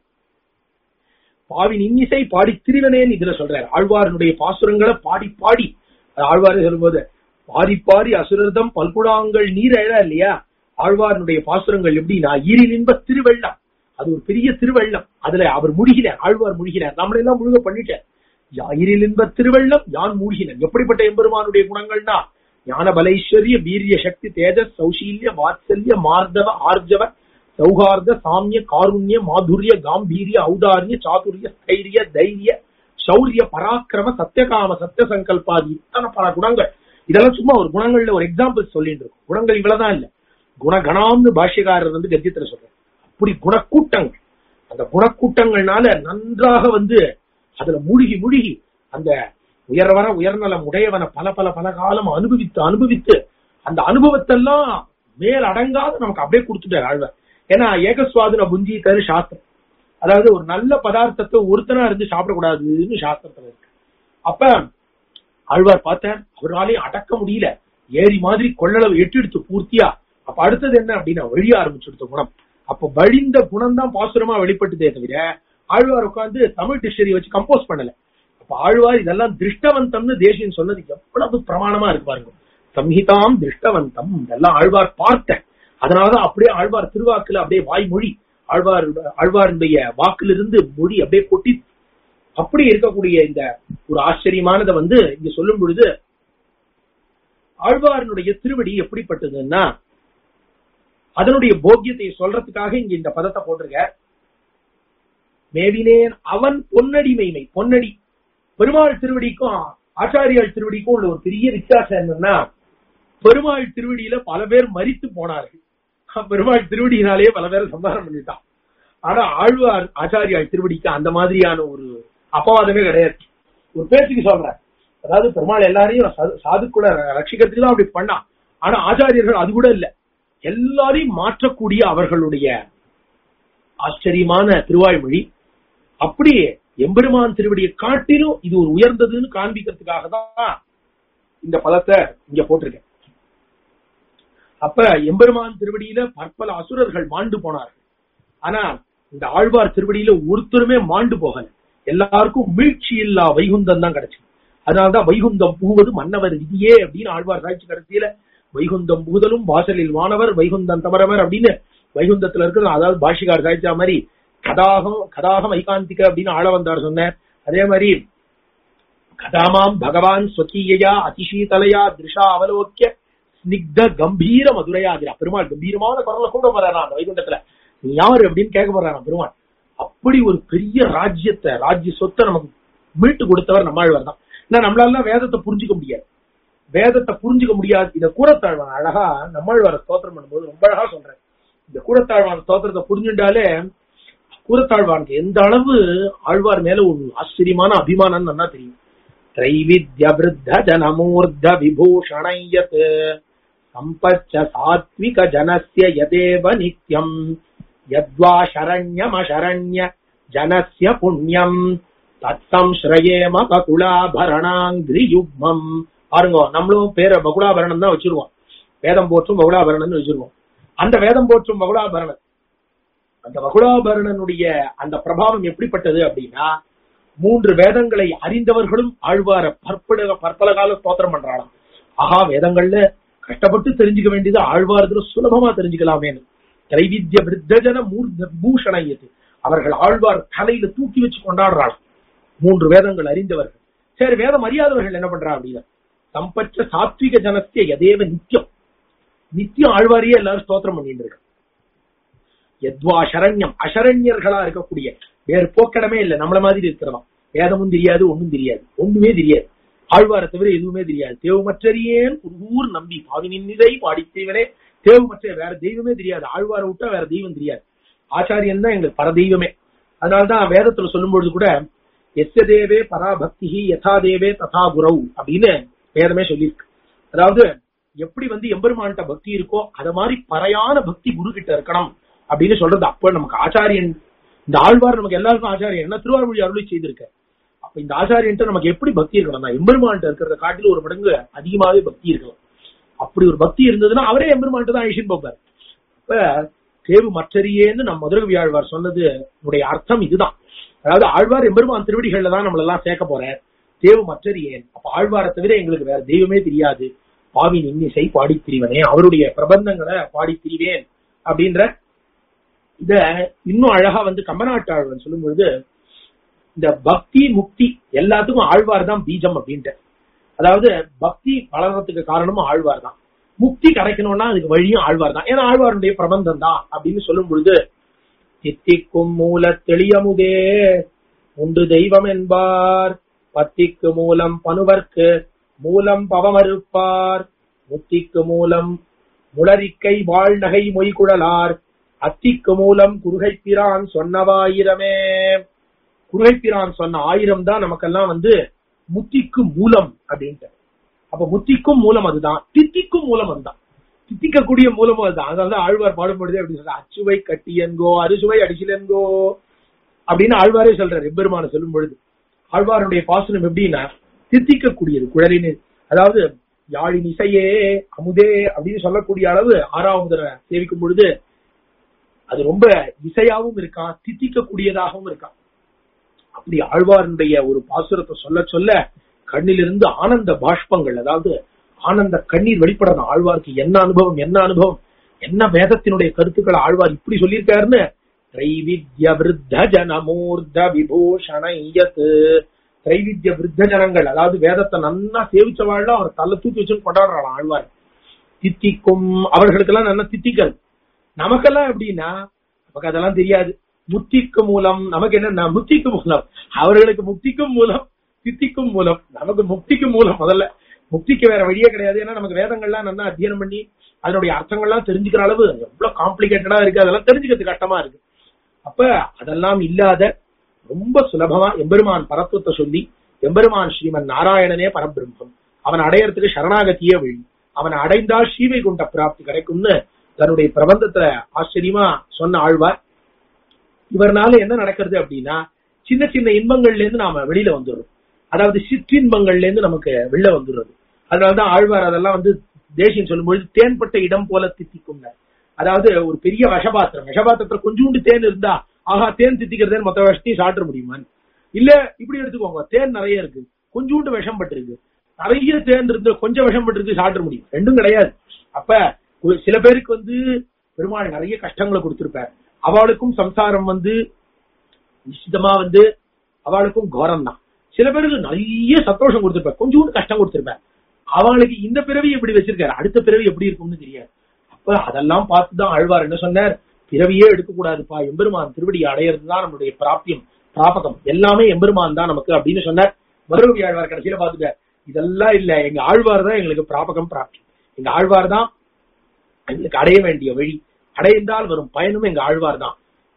பாவின் இன்னிசை பாடி திரிவனேன்னு இதுல சொல்றார் ஆழ்வாருடைய பாசுரங்களை பாடி பாடி அது ஆழ்வாரே சொல்லும்போது பாடி பாடி அசுரர்தம் பல்குடாங்கள் நீர் எழ இல்லையா ஆழ்வாருடைய பாசுரங்கள் எப்படின்னா ஈரில் இன்ப திருவெள்ளம் அது ஒரு பெரிய திருவெள்ளம் அதுல அவர் முழுகினார் ஆழ்வார் முழுகினார் நம்மளை எல்லாம் முழுக பண்ணிட்டார் ஈரில் இன்ப திருவெள்ளம் யான் மூழ்கினேன் எப்படிப்பட்ட எம்பெருமானுடைய குணங்கள்னா ஞான பலைஸ்வரிய வீரிய சக்தி தேஜஸ் சௌசீல்ய வாத்சல்ய மார்தவ ஆர்ஜவ சௌகார்த சாமிய காருண்ய மாதுரிய காம்பீரிய ஔதாரிய சாதுரிய ஸ்தைரிய தைரிய சௌரிய பராக்கிரம சத்தியகாம சத்திய சங்கல்பாதி இத்தனை பல குணங்கள் இதெல்லாம் சும்மா ஒரு குணங்கள்ல ஒரு எக்ஸாம்பிள் சொல்லிட்டு இருக்கும் குணங்கள் இவ்வளவுதான் இல்ல குணகணாம்னு பாஷ்யக்காரர் வந்து கத்தியத்துல சொல்றாரு அப்படி குணக்கூட்டங்கள் அந்த குணக்கூட்டங்கள்னால நன்றாக வந்து அதுல மூழ்கி மூழ்கி அந்த உயர்வர உயர்நலம் உடையவன பல பல பல காலம் அனுபவித்து அனுபவித்து அந்த அனுபவத்தெல்லாம் மேல் அடங்காத நமக்கு அப்படியே கொடுத்துட்டார் ஆழ்வார் ஏன்னா ஏகஸ்வாதுன புஞ்சி தரு சாஸ்திரம் அதாவது ஒரு நல்ல பதார்த்தத்தை ஒருத்தனா இருந்து சாப்பிடக்கூடாதுன்னு சாஸ்திரத்துல இருக்கு அப்ப ஆழ்வார் பார்த்தார் அவராலையும் அடக்க முடியல ஏரி மாதிரி கொள்ளளவு எட்டு எடுத்து பூர்த்தியா அப்ப அடுத்தது என்ன அப்படின்னா வழிய ஆரம்பிச்சுடுத்த குணம் அப்ப வழிந்த குணம் தான் பாசுரமா வெளிப்பட்டுதே தவிர ஆழ்வார் உட்கார்ந்து தமிழ் டிக்ஷனரி வச்சு கம்போஸ் பண்ணல அப்ப ஆழ்வார் இதெல்லாம் திருஷ்டவந்தம்னு தேசியம் சொன்னது எவ்வளவு பிரமாணமா இருக்கு பாருங்க சம்ஹிதாம் திருஷ்டவந்தம் இதெல்லாம் ஆழ்வார் பார்த்த அதனாலதான் அப்படியே ஆழ்வார் திருவாக்குல அப்படியே வாய்மொழி ஆழ்வார் ஆழ்வாருடைய வாக்கிலிருந்து மொழி அப்படியே கொட்டி அப்படி இருக்கக்கூடிய இந்த ஒரு ஆச்சரியமானதை வந்து இங்க சொல்லும் பொழுது ஆழ்வாரனுடைய திருவடி எப்படிப்பட்டதுன்னா அதனுடைய போக்கியத்தை சொல்றதுக்காக இங்க இந்த பதத்தை போட்டிருக்க மேவினேன் அவன் பொன்னடி மெய்மை பொன்னடி பெருமாள் திருவடிக்கும் ஆச்சாரியால் திருவடிக்கும் உள்ள ஒரு பெரிய வித்தியாசம் என்னன்னா பெருமாள் திருவடியில பல பேர் மறித்து போனார்கள் பெருமாள் திருவடியினாலேயே பல பேரை சம்பாரம் பண்ணிட்டான் ஆனா ஆழ்வார் ஆச்சாரியால் திருவடிக்கு அந்த மாதிரியான ஒரு அபவாதமே கிடையாது ஒரு பேச்சுக்கு சொல்றேன் அதாவது பெருமாள் எல்லாரையும் சாதுக்குள்ள ரட்சிக்கிறதுக்கு தான் அப்படி பண்ணா ஆனா ஆச்சாரியர்கள் அது கூட இல்ல எல்லாரையும் மாற்றக்கூடிய அவர்களுடைய ஆச்சரியமான திருவாய்மொழி அப்படி எம்பெருமான் திருவடியை காட்டிலும் இது ஒரு உயர்ந்ததுன்னு காண்பிக்கிறதுக்காக தான் இந்த பதத்தை இங்க போட்டிருக்கேன் அப்ப எம்பெருமான் திருவடியில பற்பல அசுரர்கள் மாண்டு போனார்கள் ஆனா இந்த ஆழ்வார் திருவடியில ஒருத்தருமே மாண்டு போகல எல்லாருக்கும் மீழ்ச்சி இல்லா வைகுந்தம் தான் கிடைச்சு அதனாலதான் வைகுந்தம் புகுவது மன்னவர் விதியே அப்படின்னு ஆழ்வார் காட்சி கடைசியில வைகுந்தம் புகுதலும் வாசலில் வானவர் வைகுந்தம் தமரவர் அப்படின்னு வைகுந்தத்துல இருக்கிற அதாவது பாஷிகார் காய்ச்சா மாதிரி கதாகம் கதாகம் ஐகாந்திக அப்படின்னு ஆள வந்தார் சொன்னார் அதே மாதிரி கதாமாம் பகவான் ஸ்வக்கீயா அதிசீதலையா திருஷா அவலோக்கிய ஸ்னிக்த கம்பீர மதுரையாதிரா பெருமாள் கம்பீரமான குரலை கூட போறாரா அந்த வைகுண்டத்துல நீ யாரு அப்படின்னு கேட்க போறாராம் பெருமாள் அப்படி ஒரு பெரிய ராஜ்யத்தை ராஜ்ய சொத்தை நமக்கு மீட்டு கொடுத்தவர் நம்மாழ்வார் தான் ஏன்னா நம்மளால வேதத்தை புரிஞ்சுக்க முடியாது வேதத்தை புரிஞ்சுக்க முடியாது இத கூடத்தாழ்வான் அழகா நம்மாழ்வார ஸ்தோத்திரம் பண்ணும்போது ரொம்ப அழகா சொல்றேன் இந்த கூடத்தாழ்வான் ஸ்தோத்திரத்தை புரிஞ்சுட்டாலே கூறத்தாழ்வானுக்கு எந்த அளவு ஆழ்வார் மேல ஒரு ஆச்சரியமான அபிமானம் நல்லா தெரியும் திரைவித்ய விருத்த ஜனமூர்த்த விபூஷணையத் சம்பச்ச சாத்விக ஜனஸ்ய யதேவ நித்யம் யத்வா சரண்யமசரண்ய ஜனஸ்ய புண்ணியம் தத்தம் ஸ்ரயேம பகுலாபரணாங்கிரி யுக்மம் பாருங்க நம்மளும் பேரை பகுலாபரணம் தான் வச்சிருவோம் வேதம் போற்றும் பகுலாபரணம்னு வச்சிருவோம் அந்த வேதம் போற்றும் பகுலாபரணம் அந்த பகுலாபரணனுடைய அந்த பிரபாவம் எப்படிப்பட்டது அப்படின்னா மூன்று வேதங்களை அறிந்தவர்களும் ஆழ்வார பற்பல பற்பல கால ஸ்தோத்திரம் பண்றாளாம் ஆஹா வேதங்கள்ல கஷ்டப்பட்டு தெரிஞ்சுக்க வேண்டியது ஆழ்வாரத்துல சுலபமா தெரிஞ்சுக்கலாமேன்னு திரைவித்ய விருத்தஜன மூர்த்த பூஷணையது அவர்கள் ஆழ்வார் தலையில தூக்கி வச்சு கொண்டாடுறாளாம் மூன்று வேதங்கள் அறிந்தவர்கள் சரி வேதம் அறியாதவர்கள் என்ன பண்றா அப்படின்னா சம்பச்ச சாத்விக ஜனத்திய எதேவ நித்தியம் நித்தியம் ஆழ்வாரியே எல்லாரும் ஸ்தோத்திரம் பண்ணிட்டு இருக்கு எத்வா அசரண்யம் அசரண்யர்களா இருக்கக்கூடிய வேறு போக்கடமே இல்லை நம்மள மாதிரி இருக்கிறவன் வேதமும் தெரியாது ஒண்ணும் தெரியாது ஒண்ணுமே தெரியாது ஆழ்வாரை தவிர எதுவுமே தெரியாது தேவுமற்றறியேன் ஊர் நம்பி பாவினின் நிதை பாடித்தேவனே தேவுமற்ற வேற தெய்வமே தெரியாது ஆழ்வாரை விட்டா வேற தெய்வம் தெரியாது ஆச்சாரியன் தான் எங்களுக்கு பரதெய்வமே அதனால்தான் வேதத்துல சொல்லும் பொழுது கூட எஸ்ய தேவே பராபக்தி யதா தேவே ததா குரவு அப்படின்னு வேதமே சொல்லியிருக்கு அதாவது எப்படி வந்து எம்பெருமான்கிட்ட பக்தி இருக்கோ அத மாதிரி பறையான பக்தி குரு கிட்ட இருக்கணும் அப்படின்னு சொல்றது அப்ப நமக்கு ஆச்சாரியன் இந்த ஆழ்வார் நமக்கு எல்லாருக்கும் ஆச்சாரியன் என்ன திருவாரூழி அருளி செய்திருக்க அப்ப இந்த ஆச்சாரியன்ட்ட நமக்கு எப்படி பக்தி இருக்கணும்னா எம்பெருமான்கிட்ட இருக்கிறத காட்டிலும் ஒரு மடங்கு அதிகமாவே பக்தி இருக்கலாம் அப்படி ஒரு பக்தி இருந்ததுன்னா அவரே எம்பெருமான்ட்டு தான் ஐஷன் போப்பார் அப்ப தேவு மற்றறியேன்னு நம்ம மதுரகவி ஆழ்வார் சொன்னது உடைய அர்த்தம் இதுதான் அதாவது ஆழ்வார் எம்பெருமான் திருவடிகள்ல தான் நம்மள எல்லாம் சேர்க்க போறேன் தேவு மற்றறியேன் அப்ப ஆழ்வாரை தவிர எங்களுக்கு வேற தெய்வமே தெரியாது பாவி இன்னிசை பாடி திரிவனே அவருடைய பிரபந்தங்களை பாடி திரிவேன் அப்படின்ற இத இன்னும் அழகா வந்து கம்பநாட்டு ஆழ்வார் சொல்லும் பொழுது இந்த பக்தி முக்தி எல்லாத்துக்கும் ஆழ்வார் தான் பீஜம் அப்படின்ட்டு அதாவது பக்தி வளர்றதுக்கு காரணமும் ஆழ்வார் தான் முக்தி கிடைக்கணும்னா அதுக்கு வழியும் ஆழ்வார் தான் ஏன்னா ஆழ்வாருடைய பிரபந்தம் தான் அப்படின்னு சொல்லும் பொழுது தித்திக்கும் மூல தெளியமுதே உண்டு தெய்வம் என்பார் பத்திக்கு மூலம் பனுவர்க்கு மூலம் பவமறுப்பார் முத்திக்கு மூலம் முளரிக்கை வாழ்நகை மொய்குழலார் அத்திக்கு மூலம் குருகைப்பிரான் சொன்னவாயிரமே குருகைப்பிரான் சொன்ன ஆயிரம் தான் நமக்கெல்லாம் வந்து முத்திக்கு மூலம் அப்படின்ட்டு அப்ப முத்திக்கும் மூலம் அதுதான் தித்திக்கும் மூலம் அதுதான் தித்திக்கக்கூடிய மூலமும் அதுதான் அதாவது ஆழ்வார் பாடும்பொழுதே அப்படி சொல்ற அச்சுவை கட்டியன்கோ அறுசுவை அடிசிலன்கோ அப்படின்னு ஆழ்வாரே சொல்றாரு எம்பெருமான சொல்லும் பொழுது ஆழ்வாருடைய பாசனம் எப்படின்னா தித்திக்கக்கூடியது குழலின் அதாவது யாழின் இசையே அமுதே அப்படின்னு சொல்லக்கூடிய அளவு ஆறாவது சேவிக்கும் பொழுது அது ரொம்ப இசையாவும் இருக்கான் தித்திக்கக்கூடியதாகவும் இருக்கான் அப்படி ஆழ்வாருடைய ஒரு பாசுரத்தை சொல்ல சொல்ல கண்ணிலிருந்து ஆனந்த பாஷ்பங்கள் அதாவது ஆனந்த கண்ணீர் வெளிப்படணும் ஆழ்வாருக்கு என்ன அனுபவம் என்ன அனுபவம் என்ன வேதத்தினுடைய கருத்துக்களை ஆழ்வார் இப்படி சொல்லியிருக்காருன்னு திரைவித்ய விருத்த ஜனமூர்த விபூஷணையத் திரைவித்ய விருத்த ஜனங்கள் அதாவது வேதத்தை நன்னா சேவிச்சவாழ்ல அவர் தள்ள தூக்கி வச்சு கொண்டாடுறாள் ஆழ்வார் தித்திக்கும் அவர்களுக்கெல்லாம் நல்லா தித்திக்கிறது நமக்கெல்லாம் எப்படின்னா நமக்கு அதெல்லாம் தெரியாது முத்திக்கு மூலம் நமக்கு என்ன முத்திக்கு மூலம் அவர்களுக்கு முக்திக்கும் மூலம் சித்திக்கும் மூலம் நமக்கு முக்திக்கும் மூலம் முதல்ல முக்திக்கு வேற வழியே கிடையாது ஏன்னா நமக்கு வேதங்கள்லாம் நல்லா அத்தியனம் பண்ணி அதனுடைய அர்த்தங்கள்லாம் தெரிஞ்சுக்கிற அளவு எவ்வளவு காம்ப்ளிகேட்டடா இருக்கு அதெல்லாம் தெரிஞ்சுக்கிறது கஷ்டமா இருக்கு அப்ப அதெல்லாம் இல்லாத ரொம்ப சுலபமா எம்பெருமான் பரத்துவத்தை சொல்லி எம்பெருமான் ஸ்ரீமன் நாராயணனே பரபிரம்மம் அவன் அடையறதுக்கு சரணாகத்தியே வழி அவனை அடைந்தால் ஸ்ரீவை கொண்ட பிராப்தி கிடைக்கும்னு தன்னுடைய பிரபந்தத்துல ஆச்சரியமா சொன்ன ஆழ்வார் இவர்னால என்ன நடக்கிறது அப்படின்னா சின்ன சின்ன இன்பங்கள்ல இருந்து நாம வெளியில வந்துடுறோம் அதாவது சிற்றின்பங்கள்ல இருந்து நமக்கு வெளில வந்துடுறது அதனாலதான் ஆழ்வார் அதெல்லாம் வந்து தேசியம் சொல்லும்பொழுது தேன்பட்ட இடம் போல தித்திக்கும் அதாவது ஒரு பெரிய விஷபாத்திரம் விஷபாத்திரத்துல கொஞ்சோண்டு தேன் இருந்தா ஆஹா தேன் தித்திக்கிறதே மொத்த விஷத்தையும் சாப்பிட முடியுமான்னு இல்ல இப்படி எடுத்துக்கோங்க தேன் நிறைய இருக்கு கொஞ்சோண்டு விஷம் பட்டிருக்கு நிறைய தேன் இருந்து கொஞ்சம் விஷம் பட்டிருக்கு சாப்பிட முடியும் ரெண்டும் கிடையாது அப்ப ஒரு சில பேருக்கு வந்து பெருமாள் நிறைய கஷ்டங்களை கொடுத்திருப்பார் அவளுக்கும் சம்சாரம் வந்து நிச்சயமா வந்து அவளுக்கும் கோரம் தான் சில பேருக்கு நிறைய சந்தோஷம் கொடுத்திருப்பார் கொஞ்சோண்டு கஷ்டம் கொடுத்திருப்பார் அவளுக்கு இந்த பிறவி எப்படி வச்சிருக்காரு அடுத்த பிறவி எப்படி இருக்கும்னு தெரியாது அப்ப அதெல்லாம் பார்த்துதான் ஆழ்வார் என்ன சொன்னார் பிறவியே எடுக்க கூடாதுப்பா எம்பெருமான் திருவடி அடையிறது தான் நம்மளுடைய பிராப்தியம் பிராபகம் எல்லாமே எம்பெருமான் தான் நமக்கு அப்படின்னு சொன்னார் மதுரவி ஆழ்வார் கடைசியில பாத்துட்டார் இதெல்லாம் இல்ல எங்க ஆழ்வார் தான் எங்களுக்கு பிராபகம் பிராப்தி எங்க ஆழ்வார் தான் எங்களுக்கு அடைய வேண்டிய வழி அடைந்தால் வரும் பயனும் எங்க ஆழ்வார் தான்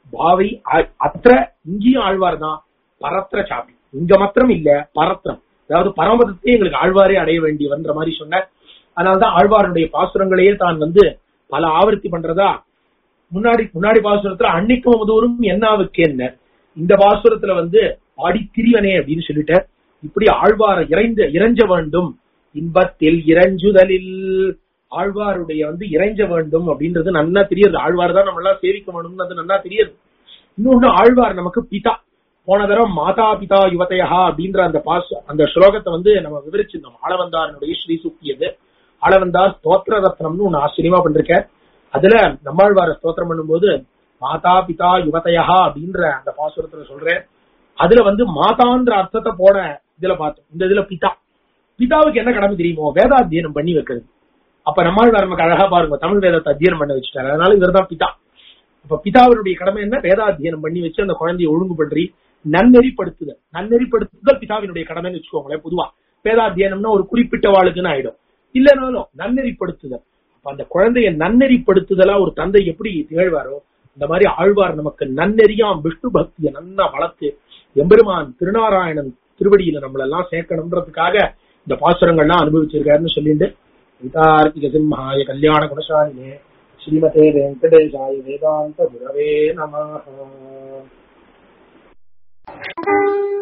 பாவை அ- அத்திர இங்கேயும் ஆழ்வார் தான் பரத்திர சாப்பி இங்க மாத்திரம் இல்ல பரத்திரம் அதாவது பரமபதத்தை எங்களுக்கு ஆழ்வாரே அடைய வேண்டியவன்ற மாதிரி சொன்னார் அதனாலதான் ஆழ்வாருடைய பாசுரங்களையே தான் வந்து பல ஆவர்த்தி பண்றதா முன்னாடி முன்னாடி பாசுரத்துல அன்னைக்கும் முதூரும் என்னாவுக்கு என்ன இந்த பாசுரத்துல வந்து ஆடி திரியவனே அப்படின்னு சொல்லிட்டார் இப்படி ஆழ்வார இறைந்த இறைஞ்ச வேண்டும் இன்பத்தில் இறைஞ்சுதலில் ஆழ்வாருடைய வந்து இறைஞ்ச வேண்டும் அப்படின்றது நன்னா தெரியுது ஆழ்வார் தான் நம்ம எல்லாம் சேவிக்க வேணும்னு அது நன்னா தெரியுது இன்னொன்னு ஆழ்வார் நமக்கு பிதா போன தடவை மாதா பிதா யுவதையா அப்படின்ற அந்த பாச அந்த ஸ்லோகத்தை வந்து நம்ம விவரிச்சிருந்தோம் ஆளவந்தாரனுடைய ஸ்ரீ சூக்கியது ஆளவந்தார் ஸ்தோத்திர ரத்னம்னு ஒண்ணு ஆச்சரியமா பண்ணிருக்க அதுல நம்மாழ்வார ஸ்தோத்திரம் பண்ணும்போது மாதா பிதா யுவதையா அப்படின்ற அந்த பாசுரத்துல சொல்றேன் அதுல வந்து மாதான்ற அர்த்தத்தை போன இதுல பார்த்தோம் இந்த இதுல பிதா பிதாவுக்கு என்ன கடமை தெரியுமோ வேதாத்தியனம் பண்ணி வைக்கிறது அப்ப நம்மாழ்வார் நமக்கு அழகா பாருங்க தமிழ் வேதத்தை அத்தியனம் பண்ண வச்சுட்டாரு அதனால இவர்தான் பிதா அப்ப பிதாவினுடைய கடமை என்ன வேதாத்தியனம் பண்ணி வச்சு அந்த குழந்தையை ஒழுங்கு பண்றி நன்னெறிப்படுத்துதல் நன்னெறிப்படுத்துதல் பிதாவினுடைய கடமைன்னு வச்சுக்கோங்களேன் பொதுவா வேதாத்தியனம்னா ஒரு குறிப்பிட்ட வாளுக்குன்னு ஆயிடும் இல்லைனாலும் நன்னெறிப்படுத்துதல் அப்ப அந்த குழந்தைய நன்னெறிப்படுத்துதலா ஒரு தந்தை எப்படி திகழ்வாரோ இந்த மாதிரி ஆழ்வார் நமக்கு நன்னெறியாம் விஷ்ணு பக்தியை நன்னா வளர்த்து எம்பெருமான் திருநாராயணன் திருவடியில நம்மள எல்லாம் சேர்க்கணும்ன்றதுக்காக இந்த பாசுரங்கள்லாம் அனுபவிச்சிருக்காருன்னு சொல்லிட்டு கீதார்த்திக சிம்ஹாய கல்யாண குணசாலினே ஸ்ரீமதே வெங்கடேசாய வேதாந்த குரவே நம